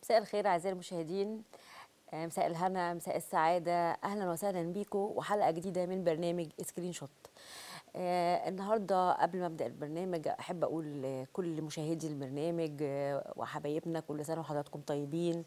مساء الخير اعزائي المشاهدين آه، مساء الهنا مساء السعاده اهلا وسهلا بيكم وحلقه جديده من برنامج سكرين شوت آه النهارده قبل ما ابدا البرنامج احب اقول لكل مشاهدي البرنامج آه وحبايبنا كل سنه وحضراتكم طيبين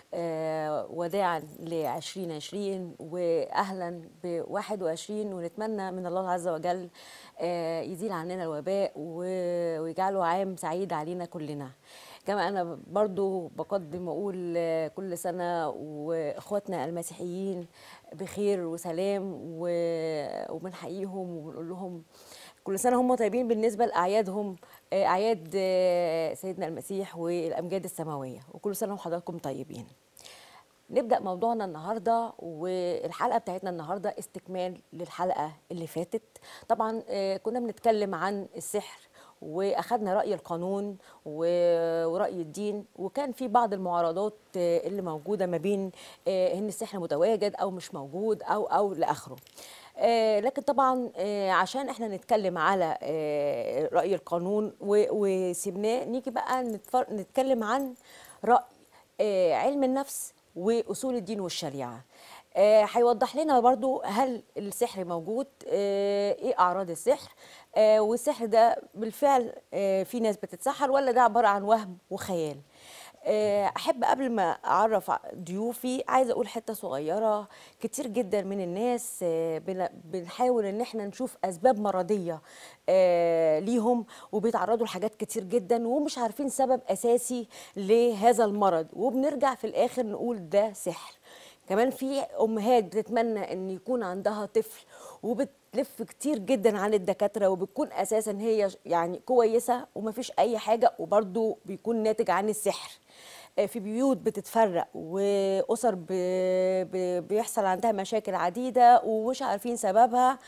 آه وداعا ل 2020 واهلا ب 21 ونتمنى من الله عز وجل آه يزيل عننا الوباء و- ويجعله عام سعيد علينا كلنا كما انا برضو بقدم واقول آه، كل سنه واخواتنا المسيحيين بخير وسلام و- وبنحييهم وبنقول لهم كل سنه هم طيبين بالنسبه لاعيادهم آه، اعياد آه، سيدنا المسيح والامجاد السماويه وكل سنه وحضراتكم طيبين نبدا موضوعنا النهارده والحلقه بتاعتنا النهارده استكمال للحلقه اللي فاتت طبعا آه، كنا بنتكلم عن السحر واخدنا راي القانون و- وراي الدين وكان في بعض المعارضات آه، اللي موجوده ما بين آه، ان السحر متواجد او مش موجود او او لاخره آه، لكن طبعا آه، عشان احنا نتكلم على آه، راي القانون و- وسيبناه نيجي بقى نتفر- نتكلم عن راي آه، علم النفس واصول الدين والشريعه آه، هيوضح لنا برضو هل السحر موجود آه، ايه اعراض السحر آه، والسحر ده بالفعل آه، في ناس بتتسحر ولا ده عباره عن وهم وخيال آه، احب قبل ما اعرف ضيوفي عايزه اقول حته صغيره كتير جدا من الناس آه، بن- بنحاول ان احنا نشوف اسباب مرضيه آه، ليهم وبيتعرضوا لحاجات كتير جدا ومش عارفين سبب اساسي لهذا المرض وبنرجع في الاخر نقول ده سحر كمان في امهات بتتمنى ان يكون عندها طفل وبتلف كتير جدا عن الدكاتره وبتكون اساسا هي يعني كويسه ومفيش اي حاجه وبرده بيكون ناتج عن السحر آه، في بيوت بتتفرق واسر ب... ب... بيحصل عندها مشاكل عديده ومش عارفين سببها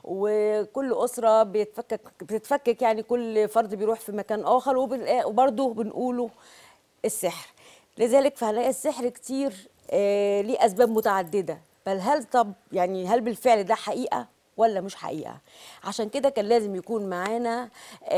وكل اسره بيتفكك بتتفكك يعني كل فرد بيروح في مكان اخر وبن... وبرده بنقوله السحر لذلك فهنلاقي السحر كتير آه ليه اسباب متعدده بل هل طب يعني هل بالفعل ده حقيقه ولا مش حقيقه عشان كده كان لازم يكون معانا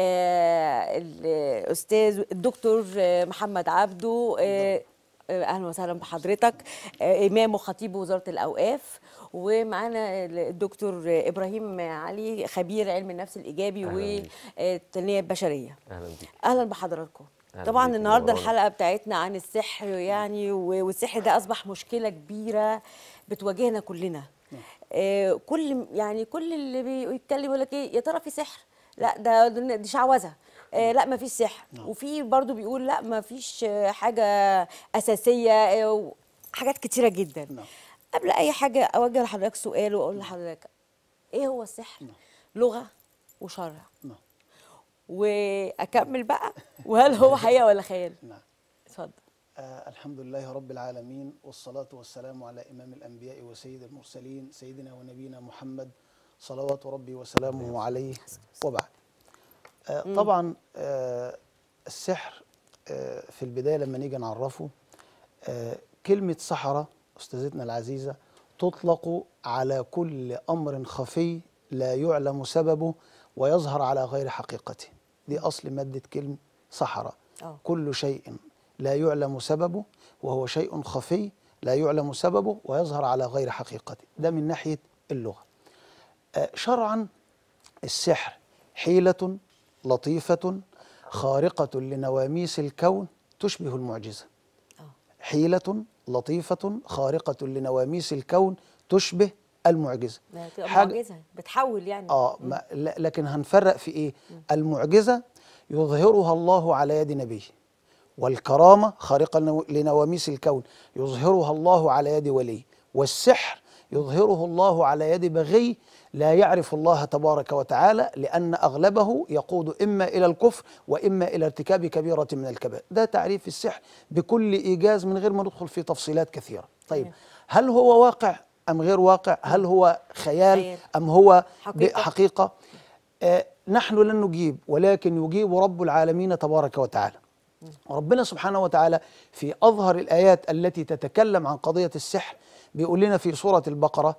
آه الاستاذ الدكتور آه محمد عبده آه آه، اهلا وسهلا بحضرتك آه، امام وخطيب وزاره الاوقاف ومعانا الدكتور ابراهيم علي خبير علم النفس الايجابي أهلاً بيك. والتنميه البشريه اهلا بيك اهلا بحضراتكم أهلاً طبعا بيك، النهارده منورانا. الحلقه بتاعتنا عن السحر يعني و- والسحر ده اصبح مشكله كبيره بتواجهنا كلنا آه كل يعني كل اللي بيتكلم يقول لك ايه يا ترى في سحر لا ده ده- دي شعوذه آه لا ما فيش سحر وفي برضو بيقول لا ما فيش آه، حاجه اساسيه آه، حاجات كتيره جدا نعم. قبل اي حاجه اوجه لحضرتك سؤال واقول لحضرتك ايه هو السحر لغه وشرع نعم. واكمل بقى وهل هو حقيقه ولا خيال نعم اتفضل آه الحمد لله رب العالمين والصلاة والسلام على إمام الأنبياء وسيد المرسلين سيدنا ونبينا محمد صلوات ربي وسلامه عليه وبعد آه طبعا آه السحر آه في البداية لما نيجي نعرفه آه كلمة سحرة أستاذتنا العزيزة تطلق على كل أمر خفي لا يعلم سببه ويظهر على غير حقيقته دي أصل مادة كلمة سحرة آه. كل شيء لا يعلم سببه وهو شيء خفي لا يعلم سببه ويظهر على غير حقيقته ده من ناحية اللغة آه، شرعا السحر حيلة لطيفة خارقة لنواميس الكون تشبه المعجزة حيلة لطيفة خارقة لنواميس الكون تشبه المعجزة ما تبقى حاجة- معجزه بتحول يعني اه ما لا- لكن هنفرق في ايه المعجزه يظهرها الله على يد نبيه والكرامه خارقه لنو- لنواميس الكون يظهرها الله على يد ولي والسحر يظهره الله على يد بغي لا يعرف الله تبارك وتعالى لان اغلبه يقود اما الى الكفر واما الى ارتكاب كبيره من الكبائر ده تعريف السحر بكل ايجاز من غير ما ندخل في تفصيلات كثيره طيب تمام. هل هو واقع ام غير واقع هل هو خيال خيال. أم هو حقيقة. حقيقة, حقيقة آه نحن لن نجيب ولكن يجيب رب العالمين تبارك وتعالى ربنا سبحانه وتعالى في أظهر الآيات التي تتكلم عن قضية السحر بيقول لنا في سورة البقرة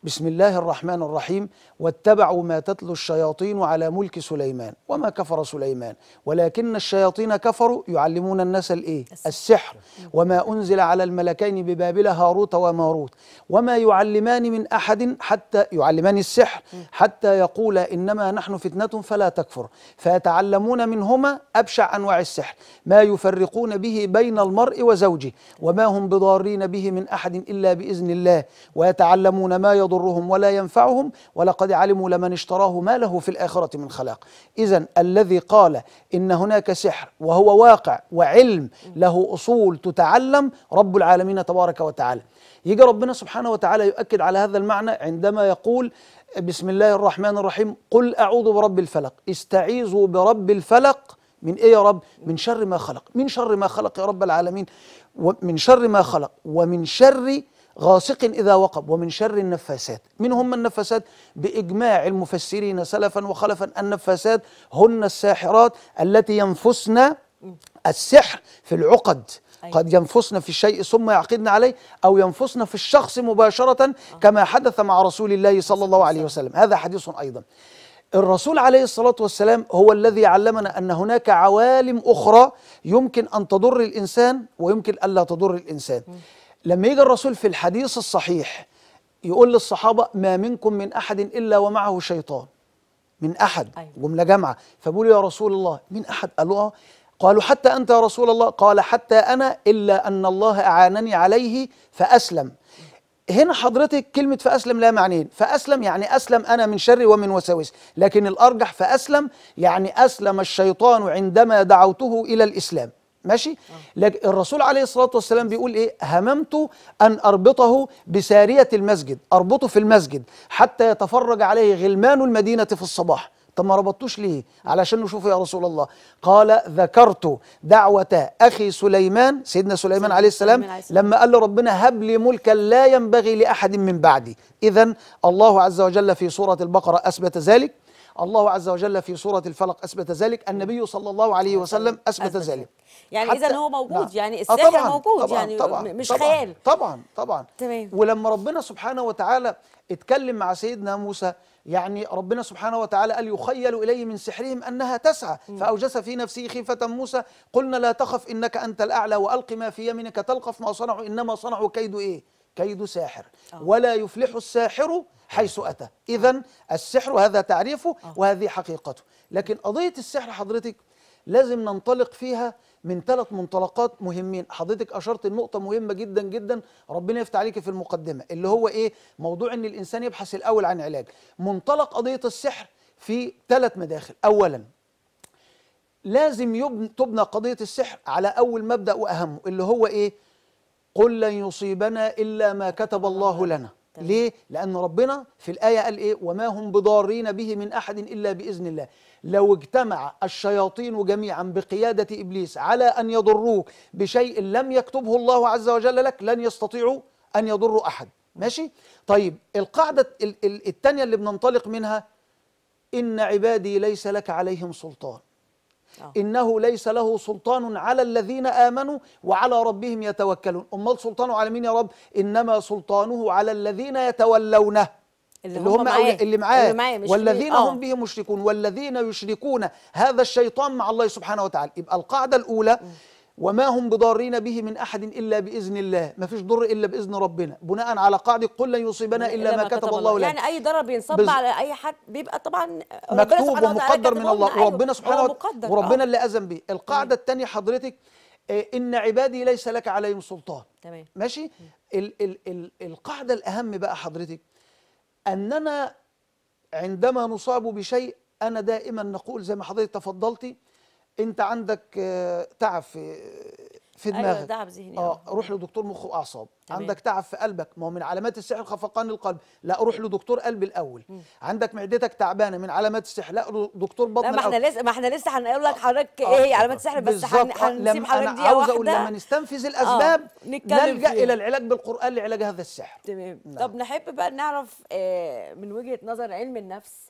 بسم الله الرحمن الرحيم واتبعوا ما تتلو الشياطين على ملك سليمان وما كفر سليمان ولكن الشياطين كفروا يعلمون الناس الايه السحر وما انزل على الملكين ببابل هاروت وماروت وما يعلمان من احد حتى يعلمان السحر حتى يقولا انما نحن فتنه فلا تكفر فيتعلمون منهما ابشع انواع السحر ما يفرقون به بين المرء وزوجه وما هم بضارين به من احد الا باذن الله ويتعلمون ما يضرهم ولا ينفعهم ولقد علموا لمن اشتراه ما له في الاخره من خلاق اذا الذي قال ان هناك سحر وهو واقع وعلم له اصول تتعلم رب العالمين تبارك وتعالى يجي ربنا سبحانه وتعالى يؤكد على هذا المعنى عندما يقول بسم الله الرحمن الرحيم قل اعوذ برب الفلق استعيذوا برب الفلق من ايه يا رب من شر ما خلق من شر ما خلق يا رب العالمين ومن شر ما خلق ومن شر غاسق إذا وقب ومن شر النفاسات من هم النفاسات بإجماع المفسرين سلفا وخلفا النفاسات هن الساحرات التي ينفسن السحر في العقد أيوة. قد ينفسن في الشيء ثم يعقدن عليه أو ينفسن في الشخص مباشرة كما حدث مع رسول الله صلى الله عليه وسلم هذا حديث أيضا الرسول عليه الصلاة والسلام هو الذي علمنا أن هناك عوالم أخرى يمكن أن تضر الإنسان ويمكن ألا تضر الإنسان لما يجي الرسول في الحديث الصحيح يقول للصحابة ما منكم من أحد إلا ومعه شيطان من أحد أيوة. جملة جامعة فبقولوا يا رسول الله من أحد قالوا آه قالوا حتى أنت يا رسول الله قال حتى أنا إلا أن الله أعانني عليه فأسلم هنا حضرتك كلمة فأسلم لها معنيين فأسلم يعني أسلم أنا من شر ومن وساوس لكن الأرجح فأسلم يعني أسلم الشيطان عندما دعوته إلى الإسلام ماشي لكن الرسول عليه الصلاة والسلام بيقول إيه هممت أن أربطه بسارية المسجد أربطه في المسجد حتى يتفرج عليه غلمان المدينة في الصباح طب ما ربطتوش ليه علشان نشوفه يا رسول الله قال ذكرت دعوة أخي سليمان سيدنا سليمان عليه السلام سليمان عليه السلام. لما قال له ربنا هب لي ملكا لا ينبغي لأحد من بعدي إذا الله عز وجل في سورة البقرة أثبت ذلك الله عز وجل في سورة الفلق أثبت ذلك النبي صلى الله عليه وسلم أثبت ذلك يعني حتى- اذا هو موجود نعم. يعني آه السحر طبعاً، موجود طبعاً يعني طبعاً م- مش طبعاً خيال طبعا طبعا تمام. ولما ربنا سبحانه وتعالى اتكلم مع سيدنا موسى يعني ربنا سبحانه وتعالى قال يخيل اليه من سحرهم انها تسعى فاوجس في نفسه خيفه موسى قلنا لا تخف انك انت الاعلى والق ما في يمينك تلقف ما صنعوا انما صنعوا كيد ايه؟ كيد ساحر ولا يفلح الساحر حيث اتى اذا السحر هذا تعريفه وهذه حقيقته لكن قضيه السحر حضرتك لازم ننطلق فيها من ثلاث منطلقات مهمين حضرتك اشرت النقطه مهمه جدا جدا ربنا يفتح عليك في المقدمه اللي هو ايه موضوع ان الانسان يبحث الاول عن علاج منطلق قضيه السحر في ثلاث مداخل اولا لازم يبن تبنى قضيه السحر على اول مبدا واهمه اللي هو ايه قل لن يصيبنا الا ما كتب الله لنا تمام. ليه لان ربنا في الايه قال ايه وما هم بضارين به من احد الا باذن الله لو اجتمع الشياطين جميعا بقياده ابليس على ان يضروك بشيء لم يكتبه الله عز وجل لك لن يستطيعوا ان يضروا احد ماشي طيب القاعده ال- ال- الثانيه اللي بننطلق منها ان عبادي ليس لك عليهم سلطان آه. إنه ليس له سلطان على الذين آمنوا وعلى ربهم يتوكلون أمال سلطانه على مين يا رب إنما سلطانه على الذين يتولونه اللي اللي هم هم معاه. أولي- اللي معاه اللي معاه، مش والذين مين- آه. هم به مشركون والذين يشركون هذا الشيطان مع الله سبحانه وتعالى يبقى القاعدة الأولى وما هم بضارين به من أحد إلا بإذن الله ما فيش ضر إلا بإذن ربنا بناء على قاعدة قل لن يصيبنا إلا ما كتب الله لنا يعني اي ضرر بينصب بز- على اي حد بيبقى طبعا ربنا مكتوب سبحانه وتعالى ومقدر من كاتبه الله لنا. أيوة، وربنا سبحانه هو وتعالى مقدر وربنا آه. اللي أذن به القاعدة الثانية حضرتك آه، إن عبادي ليس لك عليهم سلطان تمام ماشي ال ال ال القاعدة الأهم بقى حضرتك أننا عندما نصاب بشيء أنا دائما نقول زي ما حضرتك تفضلتي أنت عندك آه، تعب في في أيوة، دماغك تعب ذهني، اه آه. روح لدكتور مخ واعصاب تمام. عندك تعب في قلبك ما هو من علامات السحر خفقان القلب لا روح لدكتور قلب الاول عندك معدتك تعبانه من علامات السحر لا دكتور بطن لا ما احنا الأول. لسه ما احنا لسه هنقول لك حضرتك آه. ايه هي علامات السحر بس بالظبط. هن- آه، هنسيب لما حضرتك انا دقيقه عاوز اقول واحده لما نستنفذ الاسباب نتكلم نلجا فيها. الى العلاج بالقران لعلاج هذا السحر تمام نعم. طب نحب بقى نعرف آه، من وجهة نظر علم النفس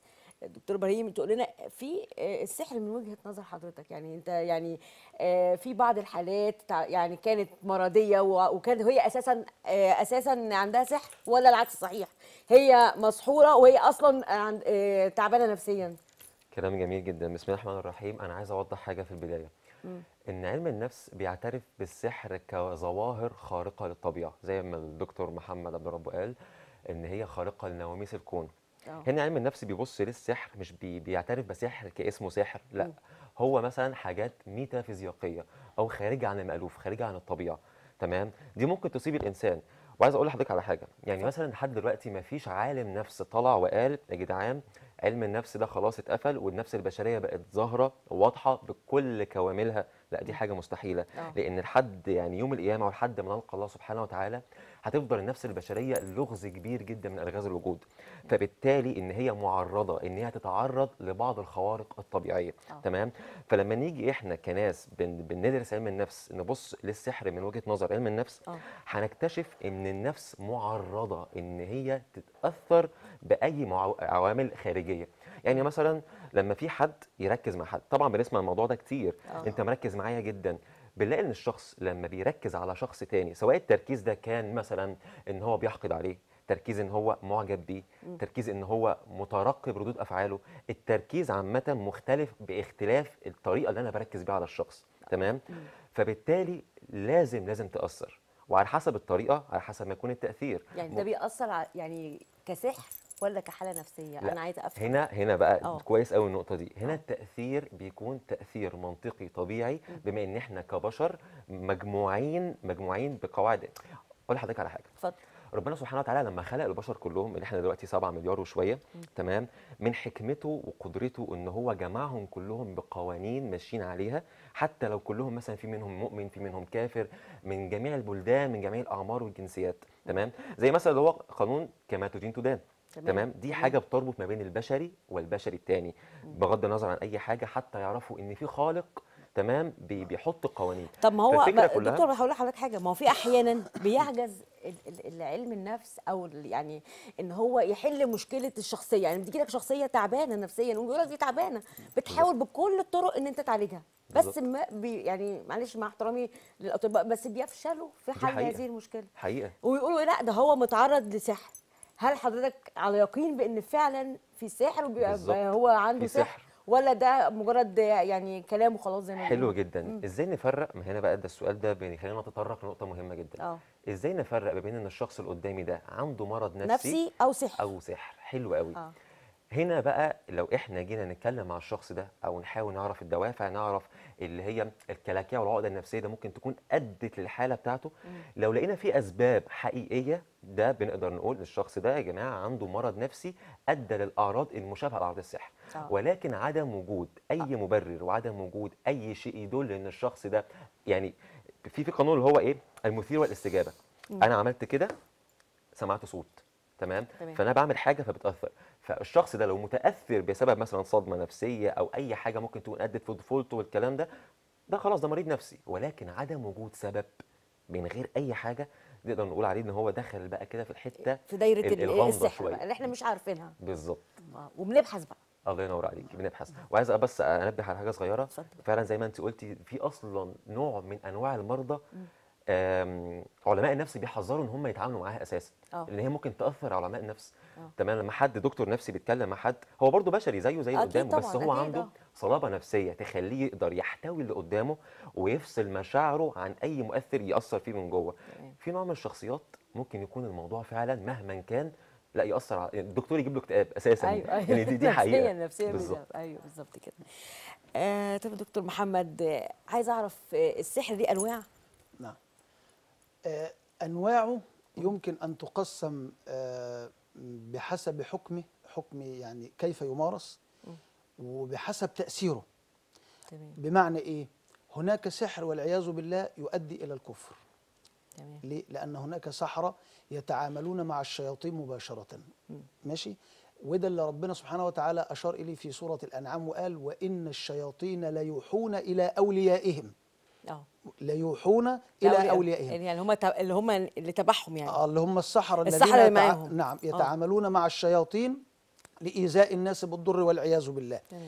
دكتور ابراهيم تقول لنا في آه، السحر من وجهه نظر حضرتك يعني انت يعني آه، في بعض الحالات تع- يعني كانت مرضيه و- وكانت هي اساسا آه، اساسا عندها سحر ولا العكس صحيح هي مسحوره وهي اصلا عند- آه، تعبانه نفسيا كلام جميل جدا بسم الله الرحمن الرحيم انا عايز اوضح حاجه في البدايه ان علم النفس بيعترف بالسحر كظواهر خارقه للطبيعه زي ما الدكتور محمد عبد الرب قال ان هي خارقه لنواميس الكون آه. هنا علم النفس بيبص للسحر مش بي بيعترف بسحر كاسمه سحر لا هو مثلا حاجات ميتافيزيقيه او خارجه عن المالوف خارجه عن الطبيعه تمام دي ممكن تصيب الانسان وعايز اقول لحضرتك على حاجه يعني مثلا لحد دلوقتي ما فيش عالم نفس طلع وقال يا جدعان علم النفس ده خلاص اتقفل والنفس البشريه بقت ظاهره واضحه بكل كواملها لا دي حاجه مستحيله آه. لان لحد يعني يوم القيامه ولحد ما نلقى الله سبحانه وتعالى هتفضل النفس البشريه لغز كبير جدا من الغاز الوجود فبالتالي ان هي معرضه ان هي تتعرض لبعض الخوارق الطبيعيه آه. تمام فلما نيجي احنا كناس بن بندرس علم النفس نبص للسحر من وجهه نظر علم النفس آه. هنكتشف ان النفس معرضه ان هي تتاثر باي معو- عوامل خارجيه يعني مثلا لما في حد يركز مع حد طبعا بنسمع الموضوع ده كتير آه. انت مركز معايا جدا بنلاقي ان الشخص لما بيركز على شخص تاني سواء التركيز ده كان مثلا ان هو بيحقد عليه تركيز ان هو معجب بيه تركيز ان هو مترقب ردود افعاله التركيز عامه مختلف باختلاف الطريقه اللي انا بركز بيها على الشخص تمام فبالتالي لازم لازم تاثر وعلى حسب الطريقه على حسب ما يكون التاثير يعني ده بيأثر ع- يعني كسحر ولا كحاله نفسيه لا، انا عايزه افهم هنا هنا بقى آه. كويس قوي النقطه دي هنا آه. التاثير بيكون تاثير منطقي طبيعي بما ان احنا كبشر مجموعين مجموعين بقواعد اقول لحضرتك على حاجه اتفضل ربنا سبحانه وتعالى لما خلق البشر كلهم اللي احنا دلوقتي 7 مليار وشويه تمام من حكمته وقدرته ان هو جمعهم كلهم بقوانين ماشيين عليها حتى لو كلهم مثلا في منهم مؤمن في منهم كافر من جميع البلدان من جميع الاعمار والجنسيات تمام زي مثلا اللي هو قانون كما تدين تدان تمام. تمام دي تمام. حاجه بتربط ما بين البشري والبشري التاني بغض النظر عن اي حاجه حتى يعرفوا ان في خالق تمام بي- بيحط قوانين طب ما هو فالفكرة ما- كلها- دكتور هقول لحضرتك حاجه ما هو في احيانا بيعجز ال- ال- العلم النفس او ال- يعني ان هو يحل مشكله الشخصيه يعني بتجي لك شخصيه تعبانه نفسيا ويقول لك دي تعبانه بتحاول بكل الطرق ان انت تعالجها بس بالظبط. ما بي يعني معلش مع احترامي للاطباء بس بيفشلوا في دي حل حقيقة. هذه المشكله حقيقه ويقولوا لا ده هو متعرض لسحر هل حضرتك على يقين بان فعلا في سحر وبيبقى بالظبط. هو عنده في سحر سحر. ولا ده مجرد يعني كلام وخلاص زي ما حلو بيقولوا؟ جدا ازاي نفرق ما هنا بقى ده السؤال ده بيخلينا نتطرق لنقطه مهمه جدا اه ازاي نفرق ما بين ان الشخص اللي قدامي ده عنده مرض نفسي, نفسي او سحر او سحر حلو قوي اه هنا بقى لو احنا جينا نتكلم مع الشخص ده او نحاول نعرف الدوافع نعرف اللي هي الكلاكيع والعقده النفسيه ده ممكن تكون ادت للحاله بتاعته لو لقينا في اسباب حقيقيه ده بنقدر نقول الشخص ده يا جماعه عنده مرض نفسي ادى للاعراض المشابهه لاعراض السحر آه. ولكن عدم وجود اي مبرر وعدم وجود اي شيء يدل ان الشخص ده يعني في في قانون اللي هو ايه المثير والاستجابه انا عملت كده سمعت صوت تمام تمام. فانا بعمل حاجه فبتاثر فالشخص ده لو متاثر بسبب مثلا صدمه نفسيه او اي حاجه ممكن تكون ادت في طفولته والكلام ده ده خلاص ده مريض نفسي ولكن عدم وجود سبب من غير اي حاجه نقدر نقول عليه ان هو دخل بقى كده في الحته في دايره ال- ال- الغامضة السحر شوية. بقى اللي احنا مش عارفينها بالظبط آه، وبنبحث بقى الله ينور عليك بنبحث وعايز بس انبه على حاجه صغيره اتفضل. فعلا زي ما انت قلتي في اصلا نوع من انواع المرضى آم، علماء النفس بيحذروا ان هم يتعاملوا معاها اساسا آه. لان هي ممكن تاثر على علماء النفس آه. تمام لما حد دكتور نفسي بيتكلم مع حد هو برضه بشري زيه زي اللي أكيد قدامه بس طبعاً، هو أكيد، عنده آه. صلابه نفسيه تخليه يقدر يحتوي اللي قدامه ويفصل مشاعره عن اي مؤثر ياثر فيه من جوه تمام. في نوع من الشخصيات ممكن يكون الموضوع فعلا مهما كان لا ياثر على الدكتور يجيب له اكتئاب اساسا ايوه ايوه يعني دي دي حقيقه نفسيا نفسيا بالظبط بالظبط ايوه بالظبط كده آه طب دكتور محمد آه، عايز اعرف آه، السحر دي انواع نعم آه، أنواعه يمكن أن تقسم آه، بحسب حكمه حكم يعني كيف يمارس وبحسب تأثيره تمام بمعنى إيه؟ هناك سحر والعياذ بالله يؤدي إلى الكفر تمام ليه؟ لأن هناك سحرة يتعاملون مع الشياطين مباشرة ماشي؟ وده اللي ربنا سبحانه وتعالى أشار إليه في سورة الأنعام وقال وإن الشياطين ليوحون إلى أوليائهم اه ليوحون إلى أوليائهم يعني هم اللي هم اللي تبعهم يعني آه، اللي هم السحرة السحرة اللي يتع- معاهم. نعم آه. يتعاملون مع الشياطين لايذاء الناس بالضر والعياذ بالله تمام.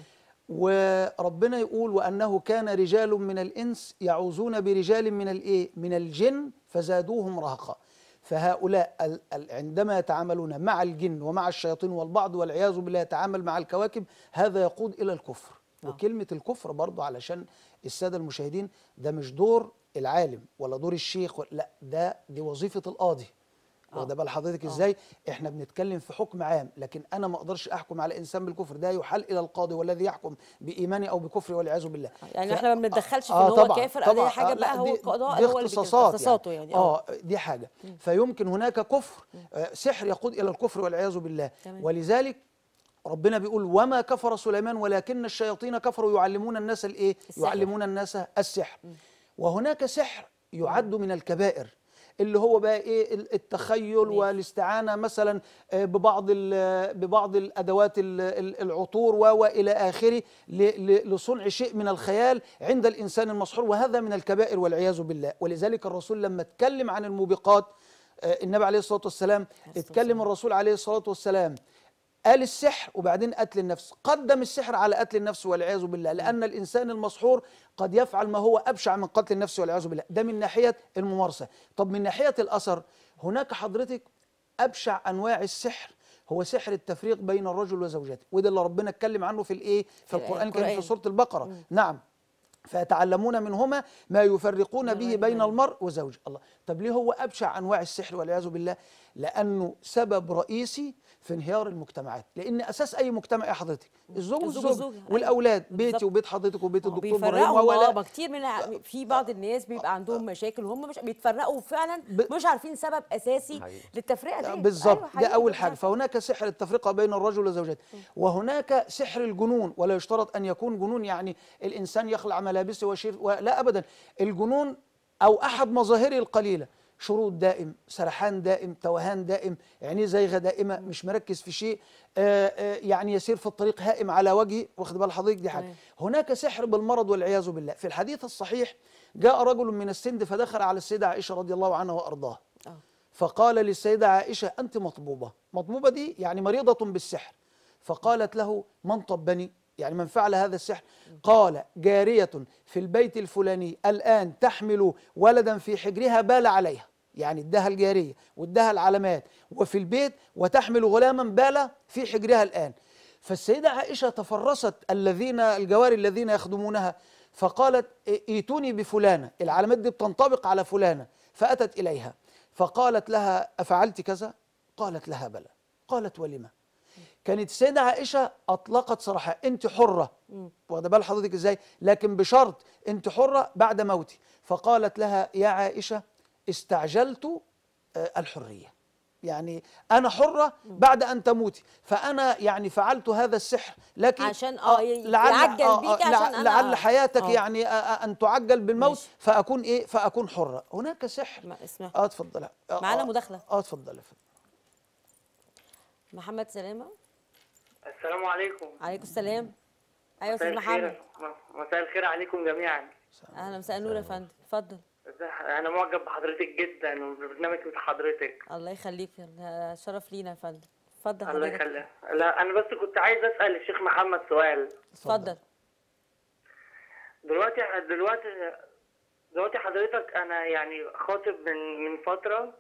وربنا يقول وانه كان رجال من الانس يعوذون برجال من الايه من الجن فزادوهم رهقا فهؤلاء ال- ال- عندما يتعاملون مع الجن ومع الشياطين والبعض والعياذ بالله يتعامل مع الكواكب هذا يقود الى الكفر آه. وكلمه الكفر برضو علشان الساده المشاهدين ده مش دور العالم ولا دور الشيخ ولا- لا ده دي وظيفه القاضي آه. واخده بال حضرتك آه. ازاي احنا بنتكلم في حكم عام لكن انا ما اقدرش احكم على انسان بالكفر ده يحال الى القاضي والذي يحكم بايمانه او بكفره والعياذ بالله يعني ف- احنا ما بنتدخلش في آه ان هو طبعاً، كافر او طبعاً. اي حاجه آه، بقى لا، هو دي- القضاء دي هو اللي اختصاصات اختصاصاته يعني اه اه دي حاجه فيمكن هناك كفر آه، سحر يقود الى الكفر والعياذ بالله تمام. ولذلك ربنا بيقول وما كفر سليمان ولكن الشياطين كفروا يعلمون الناس الايه السحر. يعلمون الناس السحر وهناك سحر يعد من الكبائر اللي هو بقى ايه ال- التخيل ماشي. والاستعانه مثلا آه، ببعض ال- ببعض الادوات ال- ال- العطور و- والى اخره ل- ل- لصنع شيء من الخيال عند الانسان المسحور وهذا من الكبائر والعياذ بالله ولذلك الرسول لما اتكلم عن الموبقات آه، النبي عليه الصلاه والسلام الصلاة اتكلم الرسول عليه الصلاه والسلام قال السحر وبعدين قتل النفس قدم السحر على قتل النفس والعياذ بالله لأن الإنسان المسحور قد يفعل ما هو أبشع من قتل النفس والعياذ بالله ده من ناحية الممارسة طب من ناحية الأثر هناك حضرتك أبشع أنواع السحر هو سحر التفريق بين الرجل وزوجته وده اللي ربنا اتكلم عنه في الايه في القرآن الكريم القرآن. في سورة البقرة نعم فيتعلمون منهما ما يفرقون به بين المرء وزوجه الله طب ليه هو ابشع انواع السحر والعياذ بالله لانه سبب رئيسي في انهيار المجتمعات لان اساس اي مجتمع يا حضرتك الزوج الزوج والزوجه والزوجة، أيوة. والاولاد بيتي بالظبط. وبيت حضرتك وبيت ما هو الدكتور ابراهيم بيفرقوا ولا اه ما كتير من ع- في بعض الناس بيبقى عندهم مشاكل وهم مش بيتفرقوا فعلا ب- مش عارفين سبب اساسي حقيقي. للتفرقه دي بالظبط أيوة ده حقيقي، اول مش حاجه عارفة. فهناك سحر التفرقه بين الرجل وزوجته وهناك سحر الجنون ولا يشترط ان يكون جنون يعني الانسان يخلع ملابسه وشير لا ابدا الجنون او احد مظاهره القليله شرود دائم سرحان دائم توهان دائم عينيه زيغه دائمه مش مركز في شيء آه، آه، يعني يسير في الطريق هائم على وجهه واخد بال حضرتك دي حاجه تمام. هناك سحر بالمرض والعياذ بالله في الحديث الصحيح جاء رجل من السند فدخل على السيده عائشه رضي الله عنها وارضاها آه. فقال للسيدة عائشة أنت مطبوبة مطبوبة دي يعني مريضة بالسحر فقالت له من طبني يعني من فعل هذا السحر قال جارية في البيت الفلاني الآن تحمل ولدا في حجرها بال عليها يعني ادها الجارية وادها العلامات وفي البيت وتحمل غلاما بال في حجرها الآن فالسيدة عائشة تفرست الذين الجواري الذين يخدمونها فقالت ائتوني بفلانة العلامات دي بتنطبق على فلانة فأتت إليها فقالت لها أفعلت كذا قالت لها بلى قالت ولما كانت السيدة عائشة أطلقت صراحة أنت حرة واخده بال حضرتك إزاي لكن بشرط أنت حرة بعد موتي فقالت لها يا عائشة استعجلت آه، الحرية يعني أنا حرة بعد أن تموتي فأنا يعني فعلت هذا السحر لكن عشان آه ي- يعجل آه، بيك آه، عشان لع- أنا- لعل حياتك آه. يعني آه، آه، أن تعجل بالموت ماشي. فأكون إيه فأكون حرة هناك سحر ما اسمع اه اتفضل آه، معانا آه، مداخلة. اه اتفضل يا فندم. محمد سلامه السلام عليكم عليكم السلام ايوه يا مساء استاذ الخير محمد مساء الخير عليكم جميعا اهلا مساء النور يا فندم اتفضل انا معجب بحضرتك جدا وبالبرنامج بتاع حضرتك الله يخليك ده شرف لينا يا فندم اتفضل الله حضرتك يخليك لا انا بس كنت عايز اسال الشيخ محمد سؤال اتفضل دلوقتي دلوقتي دلوقتي حضرتك انا يعني خاطب من من فتره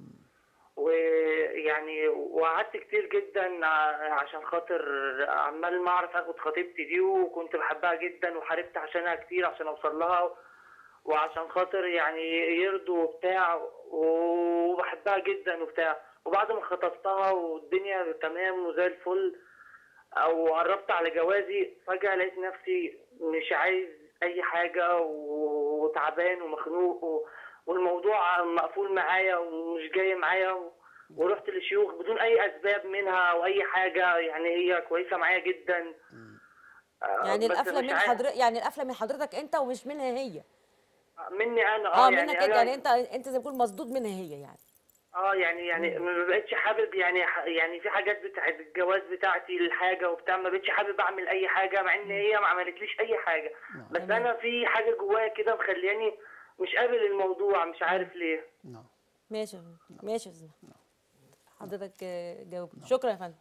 ويعني وقعدت كتير جدا ع- عشان خاطر عمال ما اعرف اخد خطيبتي دي وكنت بحبها جدا وحاربت عشانها كتير عشان اوصل لها وعشان خاطر يعني يرضوا وبتاع وبحبها جدا وبتاع وبعد ما خطبتها والدنيا تمام وزي الفل او قربت على جوازي فجأة لقيت نفسي مش عايز اي حاجة و- وتعبان ومخنوق و- والموضوع مقفول معايا ومش جاي معايا و- ورحت لشيوخ بدون اي اسباب منها او اي حاجة يعني هي كويسة معايا جدا آه، يعني بس القفله مش من عارف- حضرتك يعني القفله من حضرتك انت ومش منها هي مني انا اه اه منك يعني انت أنا- يعني انت انت زي ما بتقول مصدود منها هي يعني اه يعني يعني ما بقتش حابب يعني يعني في حاجات بتاعت الجواز بتاعتي الحاجه وبتاع ما بقتش حابب اعمل اي حاجه مع ان هي ما عملتليش اي حاجه بس تمام. انا في حاجه جوايا كده مخلياني مش قابل الموضوع مش عارف ليه نعم ماشي يا فندم. ماشي يا استاذ محمد. حضرتك آه، جاوب شكرا يا فندم نعم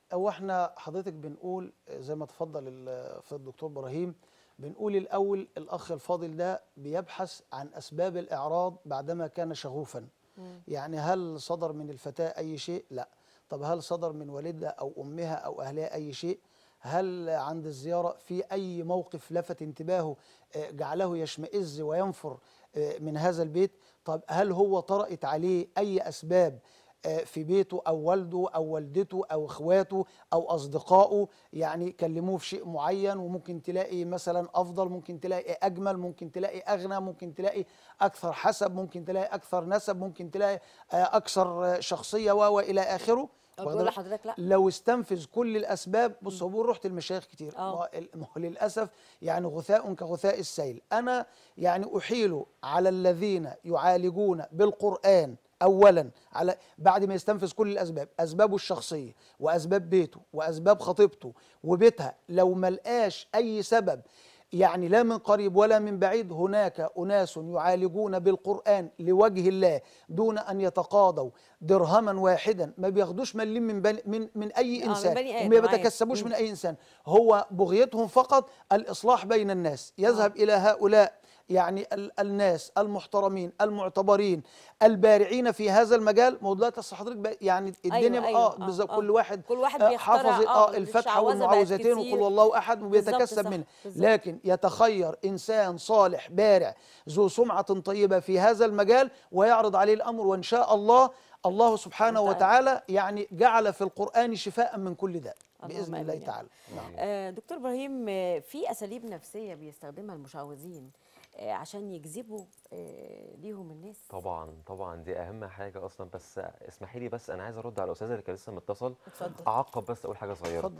هو احنا حضرتك بنقول زي ما تفضل ال- في الدكتور ابراهيم بنقول الاول الاخ الفاضل ده بيبحث عن اسباب الاعراض بعدما كان شغوفا يعني هل صدر من الفتاه اي شيء لا طب هل صدر من والدها او امها او اهلها اي شيء هل عند الزياره في اي موقف لفت انتباهه آه، جعله يشمئز وينفر آه، من هذا البيت طب هل هو طرأت عليه اي اسباب آه، في بيته او والده او والدته او اخواته او اصدقائه يعني كلموه في شيء معين وممكن تلاقي مثلا افضل ممكن تلاقي اجمل ممكن تلاقي اغنى ممكن تلاقي اكثر حسب ممكن تلاقي اكثر نسب ممكن تلاقي آه، اكثر آه، شخصيه و والى اخره أو واخد بيقول بالك؟ لحضرتك لا لو استنفذ كل الاسباب بص هو بيقول رحت المشايخ كتير آه. ما هو ال- ما هو للاسف يعني غثاء كغثاء السيل انا يعني احيل على الذين يعالجون بالقران اولا على بعد ما يستنفذ كل الاسباب اسبابه الشخصيه واسباب بيته واسباب خطيبته وبيتها لو ما لقاش اي سبب يعني لا من قريب ولا من بعيد هناك اناس يعالجون بالقران لوجه الله دون ان يتقاضوا درهما واحدا ما بياخدوش مليم من بني من من اي آه، من انسان بني آدم، وما عادي. بيتكسبوش مم. من اي انسان هو بغيتهم فقط الاصلاح بين الناس يذهب الى هؤلاء يعني ال- الناس المحترمين المعتبرين البارعين في هذا المجال ما هو دلوقتي أصل حضرتك بقى يعني الدنيا أيوة، اه آه، بالظبط آه. كل واحد كل واحد آه، بيخترع، حافظ آه، اه الفتحه الشعوذة بقت والمعوذتين كتير. وقل والله احد بالظبط، وبيتكسب صح، منها بالظبط. لكن يتخير انسان صالح بارع ذو سمعه طيبه في هذا المجال ويعرض عليه الامر وان شاء الله الله سبحانه وتعالى. وتعالى يعني جعل في القران شفاء من كل داء اللهم باذن الله آمين يا رب. تعالى نعم. آه، دكتور ابراهيم آه، في اساليب نفسيه بيستخدمها المشعوذين آه، عشان يجذبوا آه، ليهم الناس طبعا طبعا دي اهم حاجه اصلا بس اسمحي لي بس انا عايز ارد على الاستاذ اللي كان لسه متصل اتفضل اعقب بس اقول حاجه صغيره اتفضل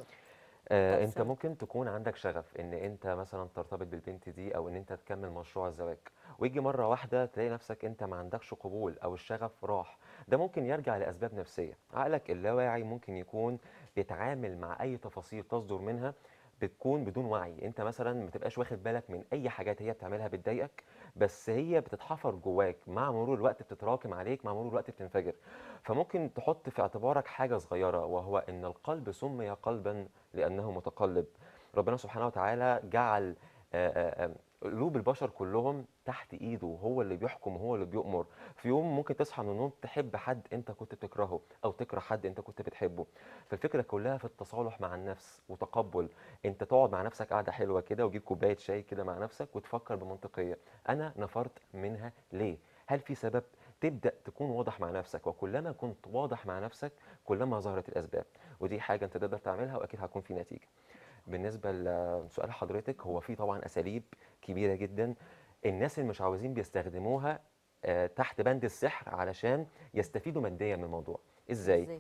آه طب انت اتفضل. ممكن تكون عندك شغف ان انت مثلا ترتبط بالبنت دي او ان انت تكمل مشروع الزواج ويجي مره واحده تلاقي نفسك انت ما عندكش قبول او الشغف راح ده ممكن يرجع لاسباب نفسيه عقلك اللاواعي ممكن يكون بيتعامل مع اي تفاصيل تصدر منها بتكون بدون وعي انت مثلا ما تبقاش واخد بالك من اي حاجات هي بتعملها بتضايقك بس هي بتتحفر جواك مع مرور الوقت بتتراكم عليك مع مرور الوقت بتنفجر فممكن تحط في اعتبارك حاجه صغيره وهو ان القلب سمي قلبا لانه متقلب ربنا سبحانه وتعالى جعل آه، آه، آه، قلوب البشر كلهم تحت ايده هو اللي بيحكم وهو اللي بيؤمر في يوم ممكن تصحى من النوم تحب حد انت كنت بتكرهه او تكره حد انت كنت بتحبه فالفكره كلها في التصالح مع النفس وتقبل انت تقعد مع نفسك قاعده حلوه كده وتجيب كوبايه شاي كده مع نفسك وتفكر بمنطقيه انا نفرت منها ليه هل في سبب تبدا تكون واضح مع نفسك وكلما كنت واضح مع نفسك كلما ظهرت الاسباب ودي حاجه انت تقدر تعملها واكيد هتكون في نتيجه بالنسبه لسؤال حضرتك هو في طبعا اساليب كبيره جدا الناس المشعوذين بيستخدموها آه، تحت بند السحر علشان يستفيدوا ماديا من الموضوع ازاي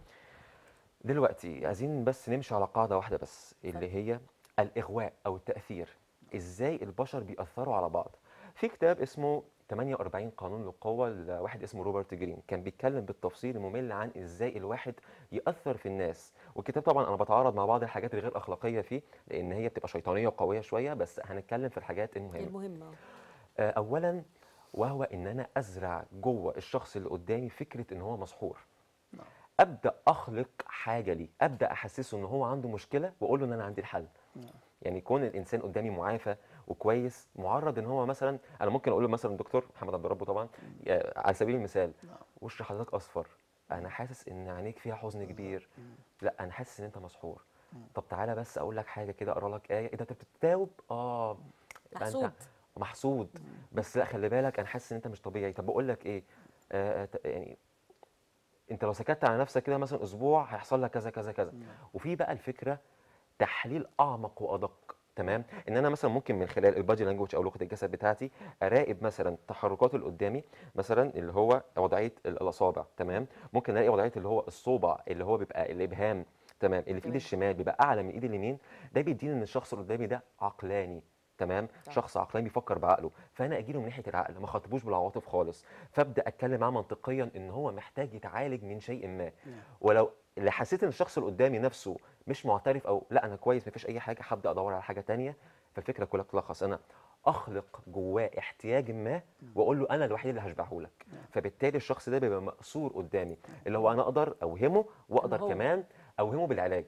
دلوقتي عايزين بس نمشي على قاعده واحده بس اللي هي الاغواء او التاثير ازاي البشر بيأثروا على بعض في كتاب اسمه 48 قانون للقوة لواحد اسمه روبرت جرين كان بيتكلم بالتفصيل الممل عن ازاي الواحد يأثر في الناس والكتاب طبعا انا بتعارض مع بعض الحاجات الغير اخلاقية فيه لان هي بتبقى شيطانية وقوية شوية بس هنتكلم في الحاجات المهمة المهمه آه، اولا وهو ان انا ازرع جوه الشخص اللي قدامي فكره ان هو مسحور ابدا اخلق حاجه ليه ابدا احسسه ان هو عنده مشكله واقول له ان انا عندي الحل يعني يكون الانسان قدامي معافى وكويس معرض ان هو مثلا انا ممكن اقول له مثلا دكتور محمد عبد الرب طبعا آه، على سبيل المثال وش حضرتك اصفر انا حاسس ان عينيك فيها حزن كبير لا انا حاسس ان انت مسحور طب تعالى بس اقول لك حاجه كده اقرا لك ايه ايه ده انت بتتاوب اه يبقى أنت محسود. محسود بس لا خلي بالك انا حاسس ان انت مش طبيعي طب بقول لك ايه آه آه، ت- يعني انت لو سكت على نفسك كده مثلا اسبوع هيحصل لك كذا كذا كذا وفي بقى الفكره تحليل اعمق وادق تمام ان انا مثلا ممكن من خلال البادي لانجوج او لغه الجسد بتاعتي اراقب مثلا تحركات اللي قدامي مثلا اللي هو وضعيه ال- الاصابع تمام ممكن الاقي وضعيه اللي هو الصوبع اللي هو بيبقى الابهام تمام اللي في ايد تمام. الشمال بيبقى اعلى من ايد اليمين ده بيديني ان الشخص اللي قدامي ده عقلاني تمام صح. شخص عقلاني بيفكر بعقله فانا اجيله من ناحيه العقل ما خاطبوش بالعواطف خالص فابدا اتكلم معاه منطقيا ان هو محتاج يتعالج من شيء ما ولو اللي حسيت ان الشخص اللي قدامي نفسه مش معترف او لا انا كويس مفيش اي حاجه هبدا ادور على حاجه تانية فالفكره كلها بتلخص انا اخلق جواه احتياج ما واقول له انا الوحيد اللي هشبعه لك فبالتالي الشخص ده بيبقى مقصور قدامي اللي هو انا اقدر اوهمه واقدر هو. كمان اوهمه بالعلاج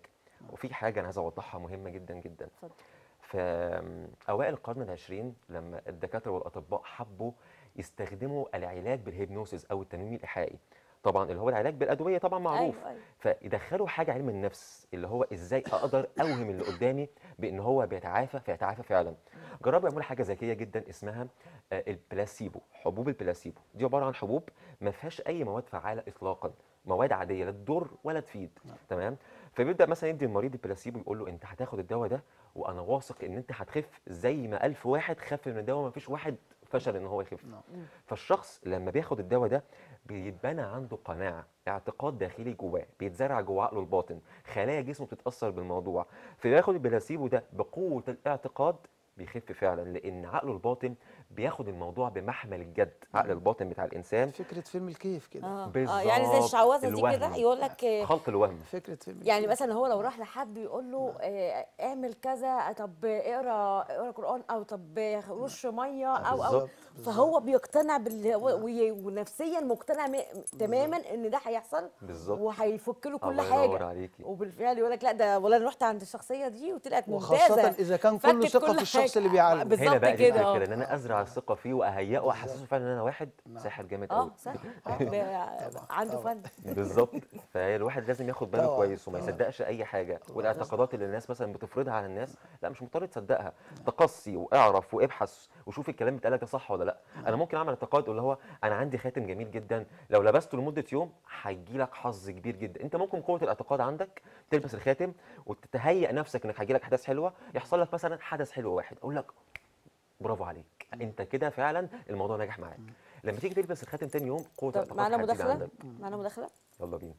وفي حاجه انا عايز اوضحها مهمه جدا جدا اتفضل في اوائل القرن العشرين لما الدكاتره والاطباء حبوا يستخدموا العلاج بالهيبنوسيس او التنويم الايحائي طبعا اللي هو العلاج بالادويه طبعا معروف أيوة، أيوة. فيدخلوا حاجه علم النفس اللي هو ازاي اقدر اوهم اللي قدامي بان هو بيتعافى فيتعافى فعلا جربوا يعملوا حاجه ذكيه جدا اسمها آه، البلاسيبو حبوب البلاسيبو دي عباره عن حبوب ما فيهاش اي مواد فعاله اطلاقا مواد عاديه لا تضر ولا تفيد تمام فبيبدا مثلا يدي المريض البلاسيبو يقول له انت هتاخد الدواء ده وانا واثق ان انت هتخف زي ما ألف واحد خف من الدواء ما فيش واحد فشل ان هو يخف نعم. فالشخص لما بياخد الدواء ده بيتبنى عنده قناعه اعتقاد داخلي جواه بيتزرع جوه عقله الباطن خلايا جسمه بتتاثر بالموضوع فبياخد البلاسيبو ده بقوه الاعتقاد بيخف فعلا لان عقله الباطن بياخد الموضوع بمحمل الجد عقل الباطن بتاع الانسان فكره فيلم الكيف كده اه اه بالظبط يعني زي الشعوذه دي كده الوهم. يقول لك آه، خلط الوهم فكره فيلم يعني الكيف. مثلا هو لو راح لحد يقول له آه، اعمل كذا طب اقرا اقرا قران او طب رش ميه او او بالظبط، فهو بيقتنع بال و- وي- ونفسيا مقتنع م- تماما ان ده هيحصل بالظبط وهيفك له كل الله حاجه ينور عليكي وبالفعل يقول لك لا ده والله انا رحت عند الشخصيه دي وطلعت وخاصه ممتازه اذا كان كله فكت ثقه كل في الشخص حاجة. اللي بيعالجه بالظبط هنا بقى دي كده، آه. الفكره ان انا ازرع الثقه فيه واهيئه واحسسه فعلا ان انا واحد ساحر جامد قوي اه صح آه، ب- عنده فن بالظبط فالواحد لازم ياخد باله طبعاً، كويس وما طبعاً. يصدقش اي حاجه والاعتقادات اللي الناس مثلا بتفرضها على الناس لا مش مضطر تصدقها تقصي واعرف وابحث وشوف الكلام بيتقال لك ده صح ولا لا انا ممكن اعمل اعتقاد اللي هو انا عندي خاتم جميل جدا لو لبسته لمده يوم هيجي لك حظ كبير جدا انت ممكن قوه الاعتقاد عندك تلبس الخاتم وتتهيئ نفسك انك هيجي لك احداث حلوه يحصل لك مثلا حدث حلو واحد اقول لك برافو عليك انت كده فعلا الموضوع نجح معاك لما تيجي تلبس الخاتم تاني يوم قوه طب الاعتقاد معانا هتزيد مداخله عندك معانا مداخله يلا بينا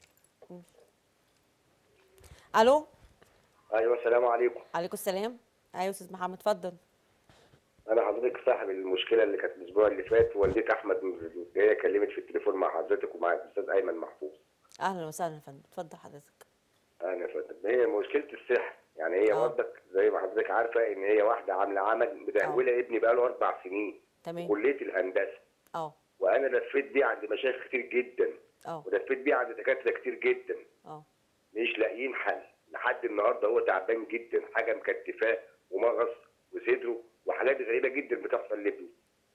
الو ايوه السلام عليكم عليكم السلام ايوه يا استاذ محمد اتفضل انا حضرتك صاحب المشكله اللي كانت الاسبوع اللي فات والدتي احمد من- جايه كلمت في التليفون مع حضرتك ومع الاستاذ ايمن محفوظ اهلا وسهلا يا فندم اتفضل حضرتك انا فندم هي مشكله السحر يعني هي آه. والدك زي ما حضرتك عارفه ان هي واحده عامله عمل مدهوله ابني بقاله اربع سنين تمام كليه الهندسه اه وانا لفيت بيه عند مشايخ كتير جدا اه ولفيت بيه عند دكاتره كتير جدا اه مش لاقيين حل لحد النهارده هو تعبان جدا حاجه مكتفاه ومغص وصدره وحالات غريبه جدا بتحصل لابني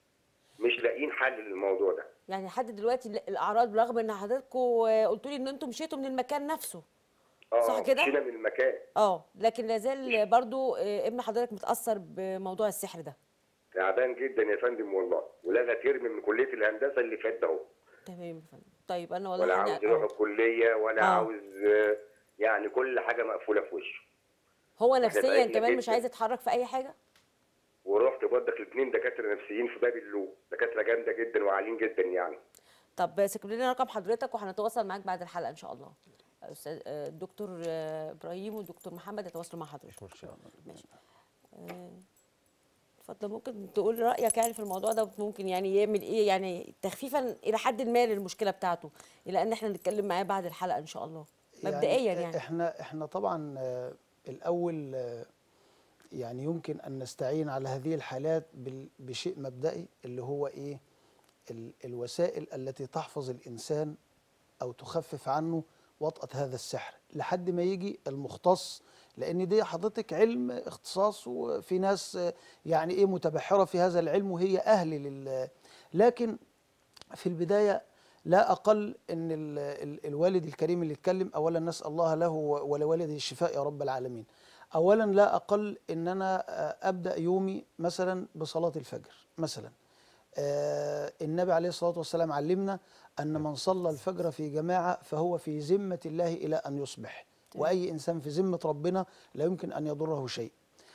مش لاقيين حل للموضوع ده يعني لحد دلوقتي ال- الاعراض برغم ان حضراتكم قلتوا لي ان انتم مشيتوا من المكان نفسه اه صح كده؟ مشينا من المكان اه لكن لازال برضو آه، ابن حضرتك متاثر بموضوع السحر ده تعبان جدا يا فندم والله ولغى ترم من كليه الهندسه اللي فات ده اهو تمام يا فندم طيب انا والله ولا أنا- عاوز يروح آه. الكليه ولا آه. عاوز آه، يعني كل حاجه مقفوله في وشه هو إحنا نفسيا بعدنا كمان مش جداً. عايز يتحرك في اي حاجه ورحت برضك الاثنين دكاتره نفسيين في باب اللوب دكاتره جامده جدا وعاليين جدا يعني طب سيب لنا رقم حضرتك وهنتواصل معاك بعد الحلقه ان شاء الله استاذ آه، الدكتور آه، ابراهيم والدكتور محمد يتواصلوا مع حضرتك مش مشكله ماشي آه، اتفضل ممكن تقول رايك يعني في الموضوع ده ممكن يعني يعمل ايه يعني تخفيفا الى حد ما للمشكله بتاعته الى ان احنا نتكلم معاه بعد الحلقه ان شاء الله مبدئيا يعني احنا احنا طبعا آه، الاول آه، يعني يمكن ان نستعين على هذه الحالات بال- بشيء مبدئي اللي هو ايه ال- الوسائل التي تحفظ الانسان او تخفف عنه وطأة هذا السحر لحد ما يجي المختص لان دي حضرتك علم اختصاص وفي ناس آه، يعني ايه متبحره في هذا العلم وهي اهل لل لكن في البدايه لا اقل ان ال ال الوالد الكريم اللي اتكلم اولا نسال الله له ولوالده الشفاء يا رب العالمين. اولا لا اقل ان انا آه، ابدا يومي مثلا بصلاه الفجر مثلا. آه، النبي عليه الصلاه والسلام علمنا ان من صلى الفجر في جماعه فهو في ذمه الله الى ان يصبح. واي انسان في ذمه ربنا لا يمكن ان يضره شيء.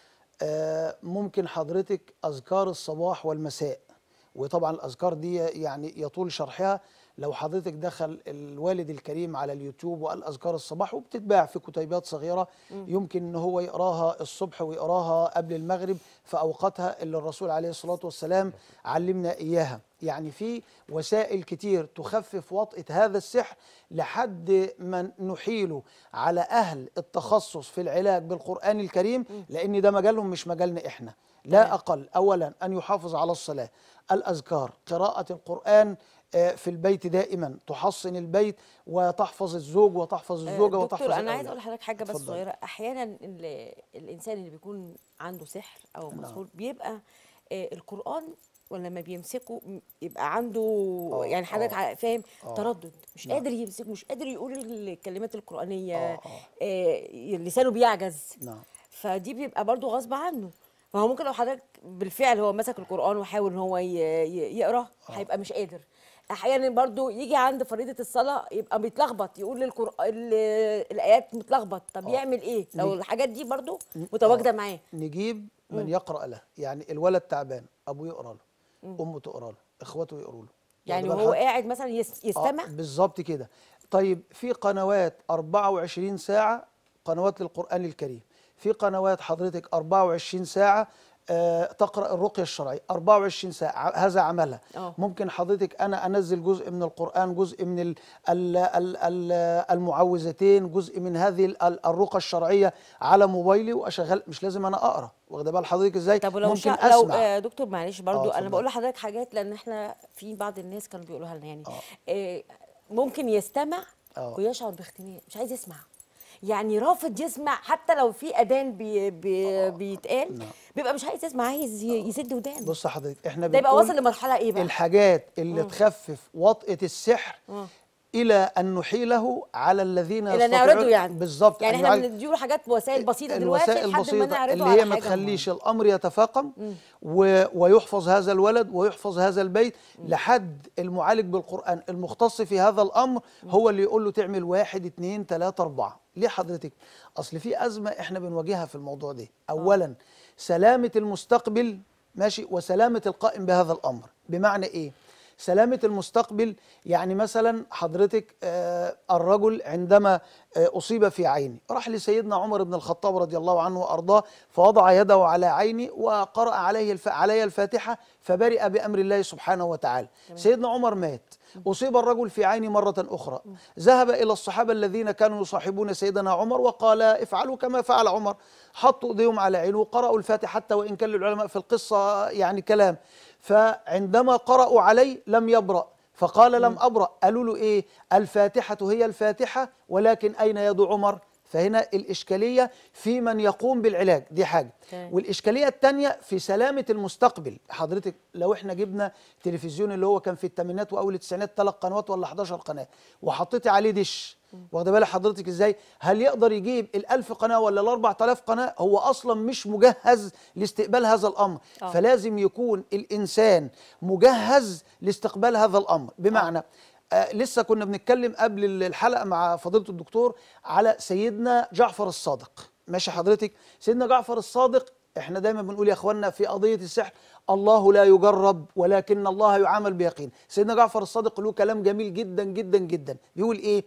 آه، ممكن حضرتك اذكار الصباح والمساء وطبعا الاذكار دي يعني يطول شرحها لو حضرتك دخل الوالد الكريم على اليوتيوب وقال اذكار الصباح وبتتباع في كتيبات صغيره يمكن ان هو يقراها الصبح ويقراها قبل المغرب في اوقاتها اللي الرسول عليه الصلاه والسلام علمنا اياها يعني في وسائل كتير تخفف وطئه هذا السحر لحد ما نحيله على اهل التخصص في العلاج بالقران الكريم لان ده مجالهم مش مجالنا احنا لا اقل اولا ان يحافظ على الصلاه الاذكار قراءه القران آه، في البيت دائما تحصن البيت وتحفظ الزوج وتحفظ آه، الزوجه وتحفظ دكتور انا عايز الأولاد. اقول لحضرتك حاجه بس اتفضلي. صغيره احيانا ال- الانسان اللي بيكون عنده سحر او نعم. مسحور بيبقى آه، القران ولما بيمسكه م- يبقى عنده آه، يعني حضرتك آه، ع- فاهم آه. تردد مش نعم. قادر يمسكه مش قادر يقول الكلمات القرانيه آه، آه. آه، لسانه بيعجز نعم فدي بيبقى برضو غصب عنه فهو ممكن لو حضرتك بالفعل هو مسك القرآن وحاول ان هو ي- ي- يقرا هيبقى مش قادر احيانا برضو يجي عند فريضة الصلاة يبقى بيتلخبط يقول القرآن الايات متلخبط طب آه. يعمل ايه لو نيجي- الحاجات دي برضو متواجدة معاه نجيب من يقرا له يعني الولد تعبان ابوه يقرا له امه تقرا له اخواته يقروا له يعني واخد بال وهو حضرتك؟ قاعد مثلا يس- يستمع آه بالظبط كده طيب في قنوات 24 ساعة قنوات للقرآن الكريم في قنوات حضرتك 24 ساعة آه تقرأ الرقية الشرعية 24 ساعة ع- هذا عملها آه. ممكن حضرتك أنا أنزل جزء من القرآن جزء من ال ال ال ال المعوذتين جزء من هذه ال- ال- الرقى الشرعية على موبايلي وأشغل مش لازم أنا أقرأ واخده بال حضرتك إزاي طب ولو ممكن شا... لو أسمع آه دكتور معلش برضو آه، انا اتفضل. بقول لحضرتك حاجات لان احنا في بعض الناس كانوا بيقولوها لنا يعني آه. آه ممكن يستمع آه. ويشعر باختناق مش عايز يسمع يعني رافض يسمع حتى لو في اذان بي بي بيتقال نعم. بيبقى مش عايز يسمع عايز ي- يسد ودانه بص حضرتك احنا ده يبقى بنقول واصل لمرحله ايه بقى الحاجات اللي تخفف وطئة السحر آه. الى ان نحيله على الذين الى يستطيعون نعرضه يعني بالظبط يعني أن احنا يعالج- بنديله حاجات وسائل بسيطه دلوقتي الوسائل لحد ما البسيطة نعرضه اللي على هي ما حاجة تخليش الامر يتفاقم و... ويحفظ هذا الولد ويحفظ هذا البيت لحد المعالج بالقران المختص في هذا الامر هو اللي يقول له تعمل واحد اتنين تلاته اربعه ليه حضرتك اصل في ازمه احنا بنواجهها في الموضوع ده اولا سلامه المستقبل ماشي وسلامه القائم بهذا الامر بمعنى ايه سلامة المستقبل يعني مثلا حضرتك آه، الرجل عندما آه، أصيب في عينه راح لسيدنا عمر بن الخطاب رضي الله عنه وأرضاه فوضع يده على عيني وقرأ عليه الف... علي الفاتحة فبرئ بأمر الله سبحانه وتعالى سيدنا عمر مات أصيب الرجل في عينه مرة أخرى ذهب إلى الصحابة الذين كانوا يصاحبون سيدنا عمر وقال افعلوا كما فعل عمر حطوا ايديهم على عينه وقرأوا الفاتحة حتى وإن كان للعلماء في القصة يعني كلام فعندما قرأوا عليه لم يبرأ فقال لم أبرأ قالوا له إيه الفاتحة هي الفاتحة ولكن أين يد عمر فهنا الإشكالية في من يقوم بالعلاج دي حاجة تمام. والإشكالية الثانية في سلامة المستقبل حضرتك لو احنا جبنا تلفزيون اللي هو كان في الثمانينات وأول التسعينات ثلاث قنوات ولا 11 قناة وحطيتي عليه دش واخده بالك حضرتك ازاي هل يقدر يجيب الألف قناة ولا الأربع تلاف قناة هو أصلا مش مجهز لاستقبال هذا الأمر آه. فلازم يكون الإنسان مجهز لاستقبال هذا الأمر بمعنى آه لسه كنا بنتكلم قبل الحلقة مع فضيلة الدكتور على سيدنا جعفر الصادق ماشي حضرتك سيدنا جعفر الصادق احنا دايما بنقول يا اخوانا في قضية السحر الله لا يجرب ولكن الله يعامل بيقين سيدنا جعفر الصادق له كلام جميل جدا جدا جدا بيقول ايه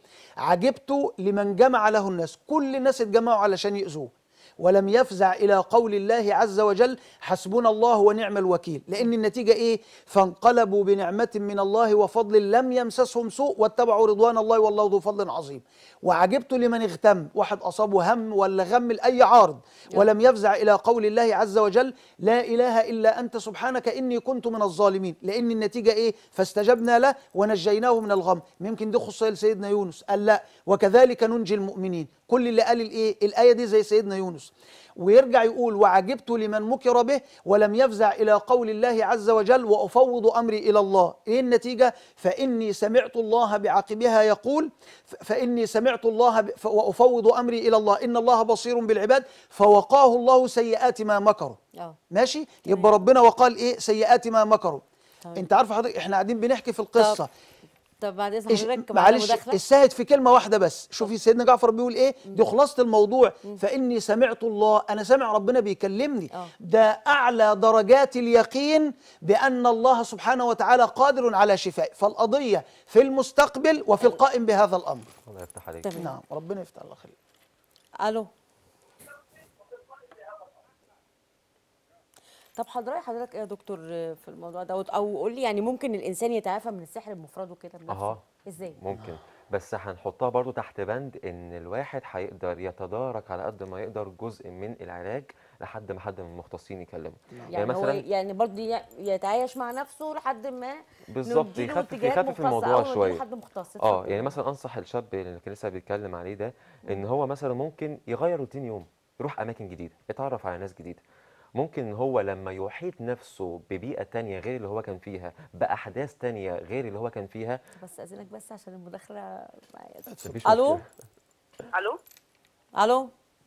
عجبت لمن جمع له الناس كل الناس اتجمعوا علشان يؤذوه ولم يفزع إلى قول الله عز وجل حسبنا الله ونعم الوكيل لأن النتيجة إيه فانقلبوا بنعمة من الله وفضل لم يمسسهم سوء واتبعوا رضوان الله والله ذو فضل عظيم وعجبت لمن اغتم واحد أصابه هم ولا غم لأي عارض ولم يفزع إلى قول الله عز وجل لا إله إلا أنت سبحانك إني كنت من الظالمين لأن النتيجة إيه فاستجبنا له ونجيناه من الغم يمكن دي خصوصية لسيدنا يونس قال لا وكذلك ننجي المؤمنين كل اللي قال الايه الايه دي زي سيدنا يونس ويرجع يقول وعجبت لمن مكر به ولم يفزع الى قول الله عز وجل وافوض امري الى الله ايه النتيجه فاني سمعت الله بعقبها يقول ف- فاني سمعت الله ب- ف- وافوض امري الى الله ان الله بصير بالعباد فوقاه الله سيئات ما مكروا اه ماشي يبقى ربنا وقال ايه سيئات ما مكروا تمام. انت عارف حضرتك احنا قاعدين بنحكي في القصه طب بعد اذن إيش- حضرتك معانا معلش مداخله الساهد في كلمه واحده بس شوفي سيدنا جعفر بيقول ايه دي خلاصه الموضوع فاني سمعت الله انا سامع ربنا بيكلمني آه. ده اعلى درجات اليقين بان الله سبحانه وتعالى قادر على شفاء فالقضيه في المستقبل وفي القائم بهذا الامر الله يفتح عليك تمام. نعم ربنا يفتح الله خير الو طب حضرتك حضرتك ايه يا دكتور في الموضوع دوت او قول لي يعني ممكن الانسان يتعافى من السحر بمفرده كده بنفسه أها. ازاي ممكن بس هنحطها برضو تحت بند ان الواحد هيقدر يتدارك على قد ما يقدر جزء من العلاج لحد ما حد من المختصين يكلمه يعني, هو يعني برضه ي- يتعايش مع نفسه لحد ما بالظبط نديله يخفف اتجاهات يخفف مختصة الموضوع أو نديله شويه حد مختص اه اتفضل. يعني مثلا انصح الشاب اللي كان لسه بيتكلم عليه ده ان هو مثلا ممكن يغير روتين يوم يروح اماكن جديده يتعرف على ناس جديده ممكن إن هو لما يحيط نفسه ببيئه تانية غير اللي هو كان فيها باحداث تانية غير اللي هو كان فيها بس اذنك بس عشان المداخله معايا مفيش الو مشكلة. الو الو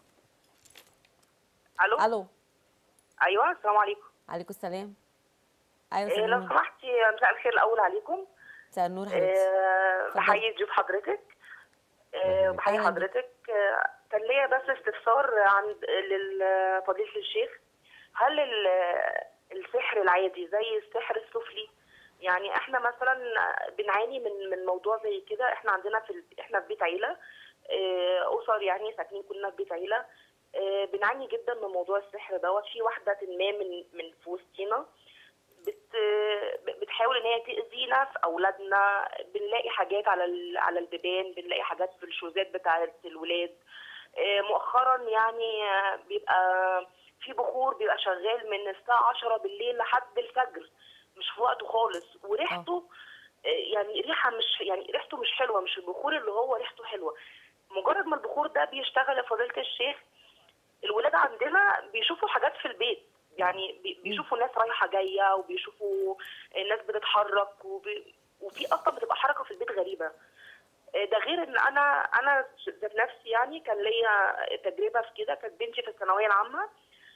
الو الو ايوه السلام عليكم عليكم السلام ايوه إيه لو سلام سمحتي مساء الخير الاول عليكم مساء النور حبيبتي إيه اتفضلي. بحيي ضيوف حضرتك إيه بحيي أهلاً بك. حضرتك آه، كان ليا بس استفسار عند لفضيله الشيخ هل ال- السحر العادي زي السحر السفلي يعني احنا مثلا بنعاني من من موضوع زي كده احنا عندنا في ال- احنا في بيت عيله آه، اسر يعني ساكنين كلنا في بيت عيله آه، بنعاني جدا من موضوع السحر دوت في واحده ما من من في وسطينا بت بتحاول ان هي تاذينا في اولادنا بنلاقي حاجات على ال- على البيبان بنلاقي حاجات في الشوزات بتاعه الولاد آه، مؤخرا يعني آه، بيبقى في بخور بيبقى شغال من الساعه 10 بالليل لحد الفجر مش في وقته خالص وريحته آه، يعني ريحه مش يعني ريحته مش حلوه مش البخور اللي هو ريحته حلوه مجرد ما البخور ده بيشتغل يا فضيله الشيخ الولاد عندنا بيشوفوا حاجات في البيت يعني بي- بيشوفوا ناس رايحه جايه وبيشوفوا ناس بتتحرك وبي... وفي اصلا بتبقى حركه في البيت غريبه آه، ده غير ان انا انا ذات نفسي يعني كان ليا تجربه في كده كانت بنتي في الثانويه العامه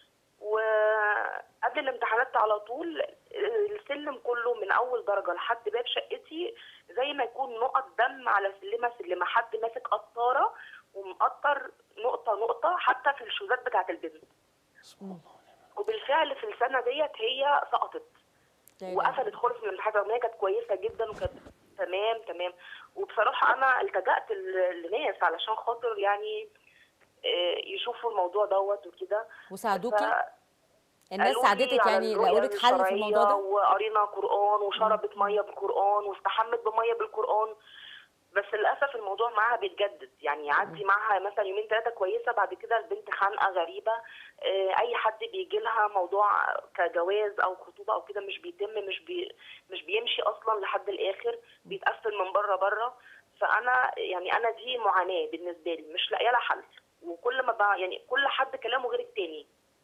وقبل الامتحانات على طول السلم كله من اول درجه لحد باب شقتي زي ما يكون نقط دم على سلمه سلمه حد ماسك قطاره ومقطر نقطه نقطه حتى في الشوزات بتاعه البنت وبالفعل في السنه ديت هي سقطت لا إله وقفلت خالص من الامتحان رغم إن هي كانت كويسه جدا وكانت تمام تمام وبصراحه انا التجأت ل- لناس علشان خاطر يعني آه، يشوفوا الموضوع دوت وكده وساعدوكي ف- الناس قالوا لي ساعدتك على يعني الرؤية لقوا لك حل في الموضوع الشرعية ده وقرينا قرآن وشربت مية بالقرآن واستحمت بمية بالقرآن بس للأسف الموضوع معاها بيتجدد يعني يعدي معاها مثلا يومين ثلاثة كويسة بعد كده البنت خانقة غريبة آه، أي حد بيجي لها موضوع كجواز أو خطوبة أو كده مش بيتم مش بي مش بيمشي أصلا لحد الآخر بيتقفل من بره بره فأنا يعني أنا دي معاناة بالنسبة لي مش لاقية لها حل وكل ما بقى يعني كل حد كلامه غير التاني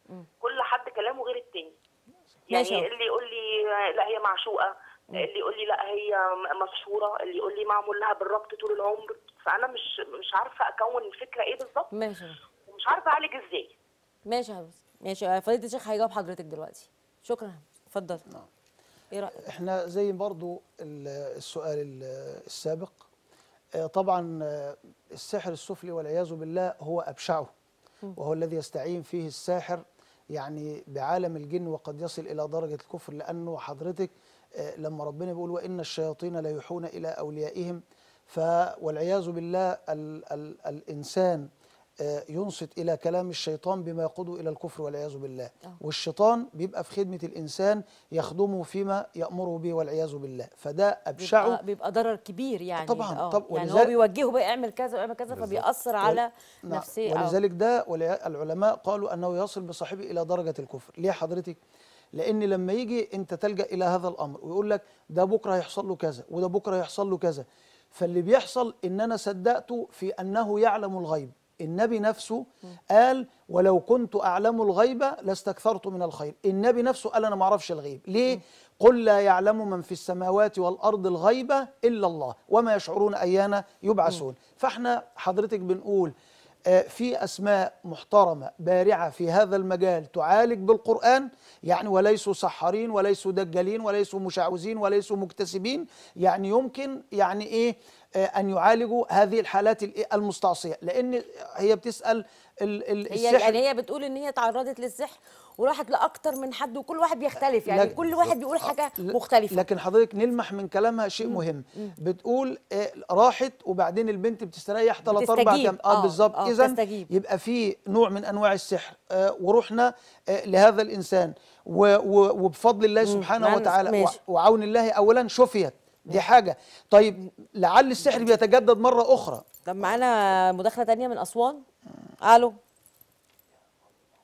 كل حد كلامه غير التاني ماشي يعني أهو. اللي يقول لي لا هي معشوقه اللي يقول لي لا هي م- مسحوره اللي يقول لي معمول لها بالربط طول العمر فانا مش مش عارفه اكون الفكره ايه بالظبط ماشي يا بس. ومش عارفه اعالج ازاي ماشي يا بس ماشي فضيله الشيخ هيجاوب حضرتك دلوقتي شكرا اتفضل ايه رايك احنا زي برضو ال- السؤال ال- السابق آه، طبعا آه، السحر السفلي والعياذ بالله هو أبشعه وهو الذي يستعين فيه الساحر يعني بعالم الجن وقد يصل إلى درجة الكفر لأنه حضرتك آه، لما ربنا بيقول وإن الشياطين ليوحون إلى أوليائهم ف والعياذ بالله ال ال الإنسان آه، ينصت إلى كلام الشيطان بما يقوده إلى الكفر والعياذ بالله والشيطان بيبقى في خدمة الإنسان يخدمه فيما يأمره به والعياذ بالله فده أبشعه بيبقى, بيبقى ضرر كبير يعني طبعاً، آه. طب يعني هو ولذلك- بيوجهه بقى اعمل كذا واعمل كذا فبيأثر على نعم نفسيه آه. ولذلك ده ولي- العلماء قالوا انه يصل بصاحبه الى درجه الكفر ليه حضرتك لان لما يجي انت تلجا الى هذا الامر ويقول لك ده بكره هيحصل له كذا وده بكره هيحصل له كذا فاللي بيحصل ان انا صدقته في انه يعلم الغيب النبي نفسه قال ولو كنت اعلم الغيب لاستكثرت من الخير النبي نفسه قال انا ما اعرفش الغيب ليه قل لا يعلم من في السماوات والارض الغيب الا الله وما يشعرون ايان يبعثون فاحنا حضرتك بنقول آه، في أسماء محترمة بارعة في هذا المجال تعالج بالقرآن يعني وليسوا سحارين وليسوا دجالين وليسوا مشعوذين وليسوا مكتسبين يعني يمكن يعني إيه آه، أن يعالجوا هذه الحالات الإيه؟ المستعصية لأن هي بتسأل ال- ال- هي السحر يعني هي بتقول ان هي تعرضت للسحر وراحت لاكتر من حد وكل واحد بيختلف يعني لكن- كل واحد بيقول حاجه ل- مختلفه لكن حضرتك نلمح من كلامها شيء مهم بتقول آه، راحت وبعدين البنت بتستريح ثلاث اربع بتستجيب. ايام اه آه، بالظبط آه، اذا بتستجيب. يبقى في نوع من انواع السحر آه ورحنا آه لهذا الانسان و و وبفضل الله سبحانه معنا- وتعالى ماشي. وع- وعون الله اولا شفيت دي حاجه طيب لعل السحر بيتجدد مره اخرى طب معانا مداخله تانية من اسوان الو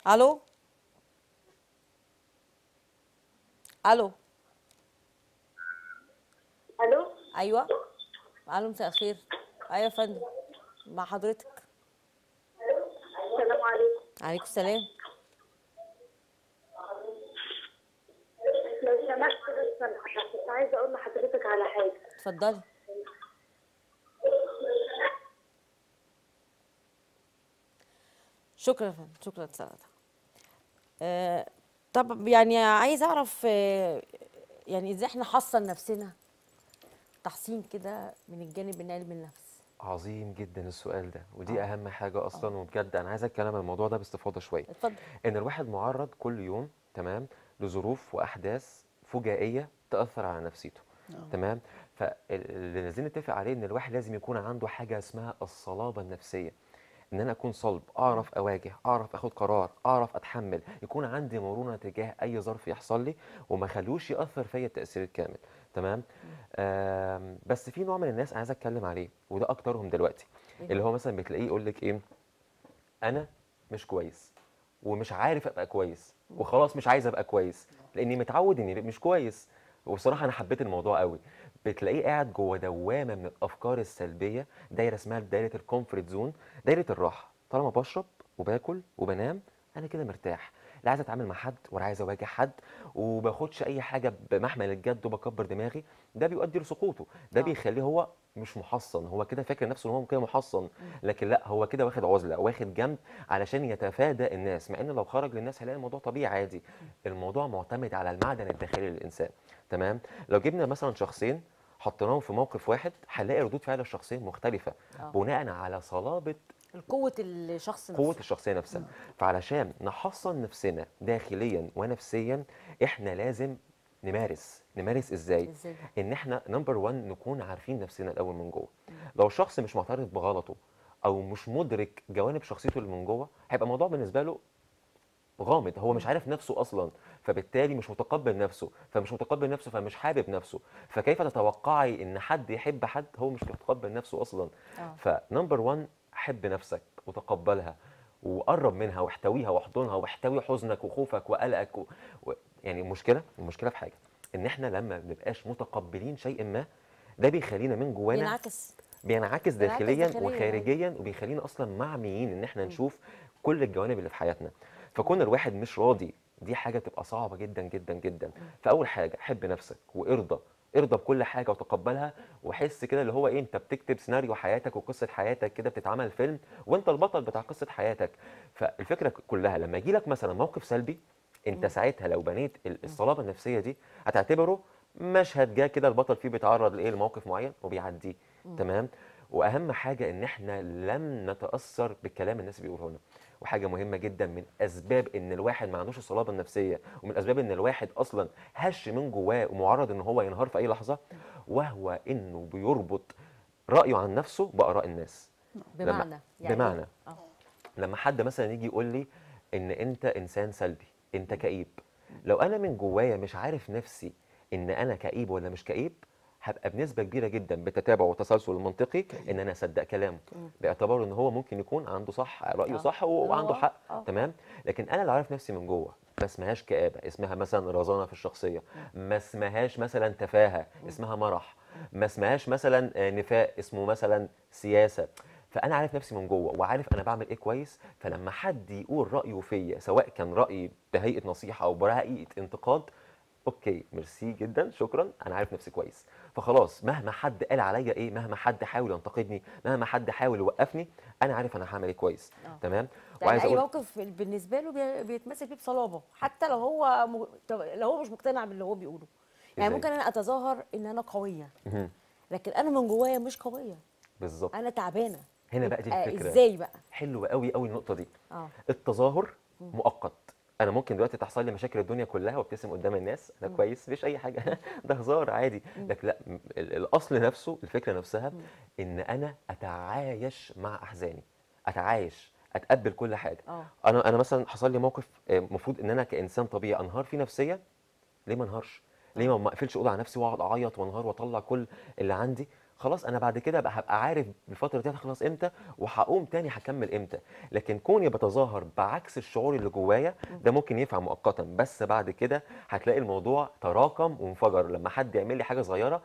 الو الو الو ايوه الو مساء الخير ايوه يا فندم مع حضرتك السلام عليكم عليكم السلام لو سمحت بس انا كنت عايزه اقول لحضرتك على حاجه اتفضلي شكرا يا فندم شكرا سلامتك آه طب يعني عايز اعرف آه يعني ازاي احنا نحصن نفسنا تحصين كده من الجانب من علم النفس عظيم جدا السؤال ده ودي اهم حاجه اصلا وبجد انا عايز اتكلم عن الموضوع ده باستفاضه شويه اتفضل ان الواحد معرض كل يوم تمام لظروف واحداث فجائيه تاثر على نفسيته تمام فاللي عايزين نتفق عليه ان الواحد لازم يكون عنده حاجه اسمها الصلابه النفسيه ان انا اكون صلب اعرف اواجه اعرف اخد قرار اعرف اتحمل يكون عندي مرونه تجاه اي ظرف يحصل لي وما خلوش ياثر فيا التاثير الكامل تمام آم بس في نوع من الناس انا عايز اتكلم عليه وده اكترهم دلوقتي اللي هو مثلا بتلاقيه يقول لك ايه انا مش كويس ومش عارف ابقى كويس وخلاص مش عايز ابقى كويس لاني متعود اني مش كويس وبصراحه انا حبيت الموضوع قوي بتلاقيه قاعد جوه دوامه من الافكار السلبيه دايره اسمها دايره الكومفورت زون دايره الراحه طالما بشرب وباكل وبنام انا كده مرتاح لا عايز اتعامل مع حد ولا عايز اواجه حد وباخدش اي حاجه بمحمل الجد وبكبر دماغي ده بيؤدي لسقوطه ده آه. بيخليه هو مش محصن هو كده فاكر نفسه ان هو كده محصن لكن لا هو كده واخد عزله واخد جنب علشان يتفادى الناس مع ان لو خرج للناس هيلاقي الموضوع طبيعي عادي الموضوع معتمد على المعدن الداخلي للانسان تمام لو جبنا مثلا شخصين حطيناهم في موقف واحد هنلاقي ردود فعل الشخصين مختلفه آه. بناء على صلابه قوة الشخص نفسه قوة الشخصية نفسها فعلشان نحصن نفسنا داخليا ونفسيا احنا لازم نمارس نمارس ازاي ازاي ان احنا نمبر 1 نكون عارفين نفسنا الاول من جوه لو الشخص مش معترف بغلطه او مش مدرك جوانب شخصيته اللي من جوه هيبقى الموضوع بالنسبه له غامض هو مش عارف نفسه اصلا فبالتالي مش متقبل نفسه فمش متقبل نفسه فمش حابب نفسه فكيف تتوقعي ان حد يحب حد هو مش متقبل نفسه اصلا آه. فنمبر 1 حب نفسك وتقبلها وقرب منها واحتويها واحضنها واحتوي حزنك وخوفك وقلقك و... و... يعني المشكله المشكله في حاجه ان احنا لما ما بنبقاش متقبلين شيء ما ده بيخلينا من جوانا ينعكس بينعكس بينعكس داخليا داخلياً، وخارجيا وبيخلينا اصلا معميين ان احنا نشوف كل الجوانب اللي في حياتنا فكون الواحد مش راضي دي حاجه تبقى صعبه جدا جدا جدا فاول حاجه حب نفسك وارضى ارضى بكل حاجه وتقبلها وحس كده اللي هو ايه انت بتكتب سيناريو حياتك وقصه حياتك كده بتتعمل فيلم وانت البطل بتاع قصه حياتك فالفكره كلها لما يجي لك مثلا موقف سلبي انت ساعتها لو بنيت ال- الصلابه النفسيه دي هتعتبره مشهد جه كده البطل فيه بيتعرض لايه لموقف معين وبيعديه تمام واهم حاجه ان احنا لم نتاثر بالكلام الناس بيقوله لنا وحاجه مهمه جدا من اسباب ان الواحد ما عندوش الصلابه النفسيه ومن اسباب ان الواحد اصلا هش من جواه ومعرض ان هو ينهار في اي لحظه وهو انه بيربط رايه عن نفسه باراء الناس بمعنى يعني بمعنى إيه؟ اه لما حد مثلا يجي يقول لي ان انت انسان سلبي انت كئيب لو انا من جوايا مش عارف نفسي ان انا كئيب ولا مش كئيب هبقى بنسبه كبيره جدا بالتتابع والتسلسل المنطقي ان انا اصدق كلامه باعتبار ان هو ممكن يكون عنده صح رايه آه. صح و- اللي وعنده هو- حق آه. تمام لكن انا اللي عارف نفسي من جوه ما اسمهاش كآبة اسمها مثلا رزانة في الشخصية ما اسمهاش مثلا تفاهة اسمها مرح ما اسمهاش مثلا آه، نفاق اسمه مثلا سياسة فانا عارف نفسي من جوه وعارف انا بعمل ايه كويس فلما حد يقول رايه فيا سواء كان راي بهيئه نصيحه او بهيئه انتقاد اوكي ميرسي جدا شكرا انا عارف نفسي كويس فخلاص مهما حد قال عليا ايه مهما حد حاول ينتقدني مهما حد حاول يوقفني انا عارف انا هعمل ايه كويس آه. تمام يعني اي موقف بالنسبه له بي- بيتمسك بيه بصلابه حتى لو هو م... طب لو هو مش مقتنع باللي هو بيقوله يعني إزاي؟ ممكن انا اتظاهر ان انا قويه مهم. لكن انا من جوايا مش قويه بالظبط انا تعبانه هنا بقى دي يبقى الفكره ازاي بقى حلوه قوي قوي النقطه دي اه التظاهر مؤقت انا ممكن دلوقتي تحصل لي مشاكل الدنيا كلها وابتسم قدام الناس انا كويس مفيش اي حاجه ده هزار عادي لكن لا م- ال- الاصل نفسه الفكره نفسها ان انا اتعايش مع احزاني اتعايش اتقبل كل حاجه اه انا انا مثلا حصل لي موقف المفروض ان انا كانسان طبيعي انهار فيه نفسيا ليه ما انهارش ليه ما ما اقفلش اوضه على نفسي واقعد اعيط وانهار واطلع كل اللي عندي خلاص انا بعد كده بقى هبقى عارف الفتره دي هتخلص امتى وهقوم تاني هكمل امتى لكن كوني بتظاهر بعكس الشعور اللي جوايا ده ممكن ينفع مؤقتا بس بعد كده هتلاقي الموضوع تراكم وانفجر لما حد يعمل لي حاجه صغيره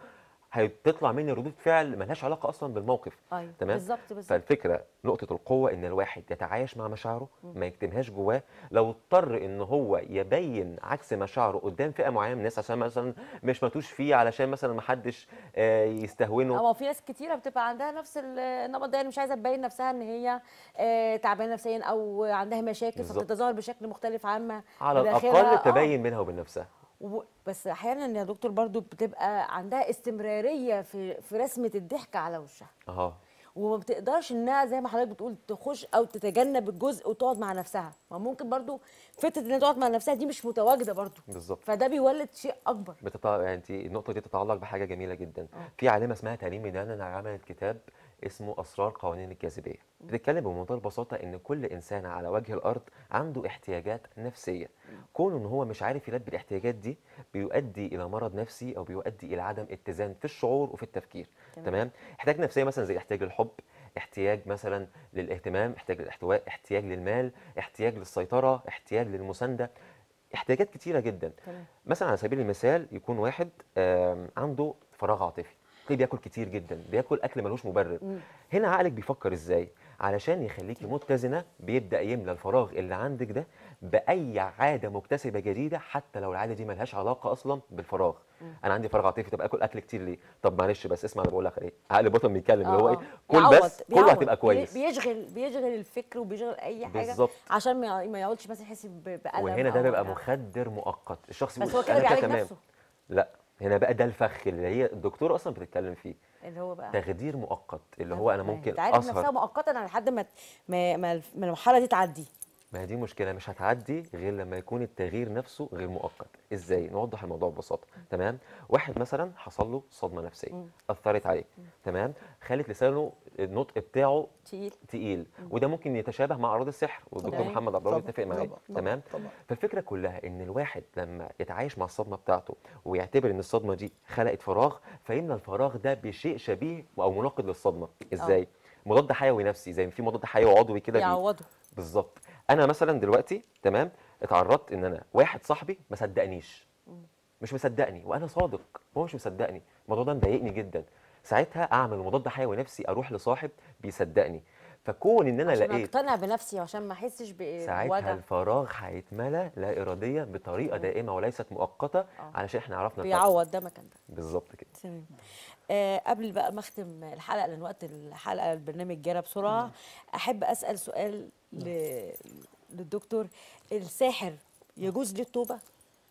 هتطلع مني ردود فعل ملهاش علاقه اصلا بالموقف ايوه تمام بالظبط بالظبط فالفكره نقطه القوه ان الواحد يتعايش مع مشاعره ما يكتمهاش جواه لو اضطر ان هو يبين عكس مشاعره قدام فئه معينه من الناس عشان مثلا مش ماتوش فيه علشان مثلا ما حدش آه، يستهونه اما في ناس كتيره بتبقى عندها نفس ال- النمط ده يعني مش عايزه تبين نفسها ان هي آه، تعبانه نفسيا او عندها مشاكل بالظبط. فبتتظاهر بشكل مختلف عما على بداخلها. الاقل آه. تبين بينها وبين نفسها و- بس احيانا يا دكتور برضو بتبقى عندها استمراريه في في رسمه الضحكه على وشها اه وما بتقدرش انها زي ما حضرتك بتقول تخش او تتجنب الجزء وتقعد مع نفسها ما ممكن برضو فكره انها تقعد مع نفسها دي مش متواجده برضو بالظبط فده بيولد شيء اكبر بتتع... يعني انت النقطه دي تتعلق بحاجه جميله جدا في عالمه اسمها تريم ميدان عملت كتاب اسمه اسرار قوانين الجاذبيه بتتكلم بمنتهى البساطه ان كل انسان على وجه الارض عنده احتياجات نفسيه كون ان هو مش عارف يلبي الاحتياجات دي بيؤدي الى مرض نفسي او بيؤدي الى عدم اتزان في الشعور وفي التفكير تمام. تمام احتياج نفسيه مثلا زي احتياج للحب احتياج مثلا للاهتمام احتياج للاحتواء احتياج للمال احتياج للسيطره احتياج للمسانده احتياجات كتيره جدا تمام. مثلا على سبيل المثال يكون واحد آم، عنده فراغ عاطفي تلاقيه بياكل كتير جدا بياكل اكل ملوش مبرر هنا عقلك بيفكر ازاي علشان يخليكي متزنه بيبدا يملى الفراغ اللي عندك ده باي عاده مكتسبه جديده حتى لو العاده دي ملهاش علاقه اصلا بالفراغ انا عندي فراغ عاطفي طب اكل اكل كتير ليه طب معلش بس اسمع انا بقول لك ايه عقل البطن بيتكلم اللي هو آه، ايه آه. كل يعوض- بس كله بيعوض. هتبقى بي- كويس بيشغل بيشغل الفكر وبيشغل اي حاجه بالظبط. عشان ما ما يقعدش مثلا يحس ب- بألم وهنا ده أو بيبقى وجع. مخدر مؤقت الشخص بس بيقول هو كده أنا بيعالج تمام. نفسه. لا هنا بقى ده الفخ اللي هي الدكتور اصلا بتتكلم فيه اللي هو بقى تخدير مؤقت اللي هو انا ما هي ممكن تعالج نفسها اسهر مؤقتا لحد ما ما ما الف- ما المرحله دي تعدي ما هي دي مشكله مش هتعدي غير لما يكون التغيير نفسه غير مؤقت ازاي نوضح الموضوع ببساطه تمام واحد مثلا حصل له صدمه نفسيه اثرت عليه تمام خلت لسانه النطق بتاعه تقيل تقيل وده ممكن يتشابه مع اعراض السحر والدكتور طبعاً. محمد عبد الله طبعاً، يتفق معايا طبعاً، طبعاً، تمام طبعاً. فالفكره كلها ان الواحد لما يتعايش مع الصدمه بتاعته ويعتبر ان الصدمه دي خلقت فراغ فيملى الفراغ ده بشيء شبيه او مناقض للصدمه ازاي مضاد حيوي نفسي زي ما في مضاد حيوي عضوي كده بي- يعوضوا بالظبط انا مثلا دلوقتي تمام اتعرضت ان انا واحد صاحبي ما صدقنيش مش مصدقني وانا صادق هو مش مصدقني الموضوع ده مضايقني جدا ساعتها اعمل مضاد حيوي نفسي اروح لصاحب بيصدقني فكون ان انا عشان لقيت اقتنع بنفسي وعشان ما احسش ب- ساعتها بوجع الفراغ هيتملى لا اراديا بطريقه دائمه وليست مؤقته علشان احنا عرفنا الفرق. بيعوض ده مكان ده بالظبط كده تمام آه قبل بقى ما اختم الحلقه لان وقت الحلقه البرنامج جرى بسرعه احب اسال سؤال ل... للدكتور الساحر يجوز ليه التوبه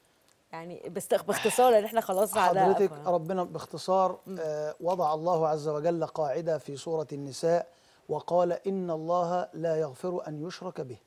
يعني بست- باختصار لان احنا خلاص على حضرتك ف- ربنا باختصار آه، وضع الله عز وجل قاعدة في سورة النساء وقال إن الله لا يغفر أن يشرك به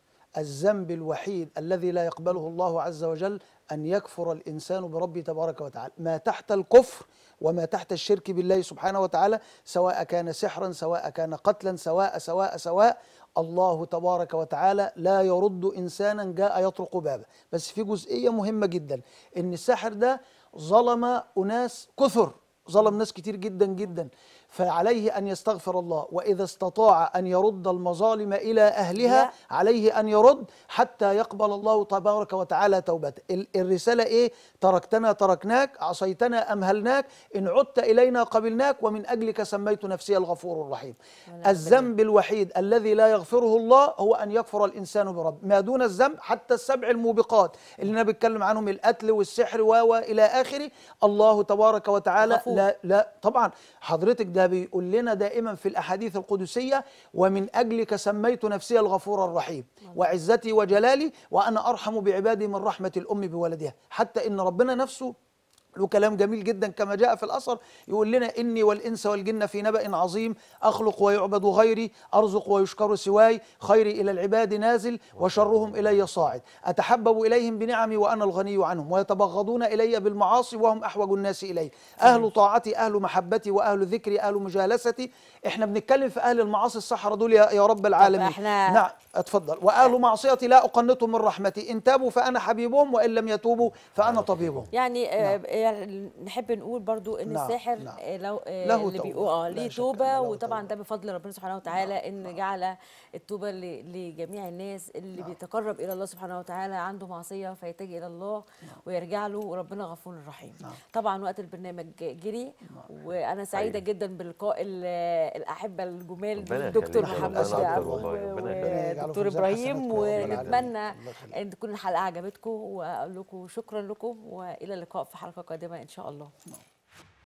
الذنب الوحيد الذي لا يقبله الله عز وجل أن يكفر الإنسان بربه تبارك وتعالى ما تحت الكفر وما تحت الشرك بالله سبحانه وتعالى سواء كان سحرا سواء كان قتلا سواء سواء سواء الله تبارك وتعالى لا يرد إنسانا جاء يطرق بابه بس في جزئية مهمة جدا إن الساحر ده ظلم أناس كثر ظلم ناس كتير جدا جدا فعليه أن يستغفر الله وإذا استطاع أن يرد المظالم إلى أهلها لا. عليه أن يرد حتى يقبل الله تبارك وتعالى توبته ال- الرسالة إيه تركتنا تركناك عصيتنا أمهلناك إن عدت إلينا قبلناك ومن أجلك سميت نفسي الغفور الرحيم الذنب الوحيد الذي لا يغفره الله هو أن يكفر الإنسان برب ما دون الذنب حتى السبع الموبقات اللي أنا بتكلم عنهم القتل والسحر و و إلى آخره الله تبارك وتعالى غفور. لا لا طبعا حضرتك ده بيقول لنا دائما في الاحاديث القدسيه ومن اجلك سميت نفسي الغفور الرحيم وعزتي وجلالي وانا ارحم بعبادي من رحمه الام بولدها حتى ان ربنا نفسه له كلام جميل جدا كما جاء في الاثر يقول لنا اني والانس والجن في نبأ عظيم اخلق ويعبد غيري ارزق ويشكر سواي خيري الى العباد نازل وشرهم الي صاعد اتحبب اليهم بنعمي وانا الغني عنهم ويتبغضون الي بالمعاصي وهم احوج الناس الي اهل طاعتي اهل محبتي واهل ذكري اهل مجالستي احنا بنتكلم في اهل المعاصي الصحراء دول يا يا رب العالمين إحنا- نعم اتفضل واهل معصيتي لا اقنطهم من رحمتي ان تابوا فانا حبيبهم وان لم يتوبوا فانا طبيبهم يعني آه ونحب نقول برضو ان نعم، الساحر نعم. آه، لو آه، له اللي توبة، بيقول اه لا ليه شك توبه أن له وطبعا توبة. ده بفضل ربنا سبحانه وتعالى ان جعل التوبه ل- لجميع الناس اللي بيتقرب الى الله سبحانه وتعالى عنده معصيه فيتجه الى الله ويرجع له وربنا غفور رحيم نعم. طبعا وقت البرنامج جري وانا سعيده حقيقي. جدا بلقاء ال- الاحبه الجمال ربنا الدكتور يخليك، محمد ربنا شعب أكتر والله، ربنا يخليك. ربنا يجعله في ودكتور ميزان ابراهيم حسناتكم يا رب العالمين. ونتمنى الله يخليك. ان تكون الحلقه عجبتكم واقول لكم شكرا لكم والى اللقاء في حلقه قادمه ان شاء الله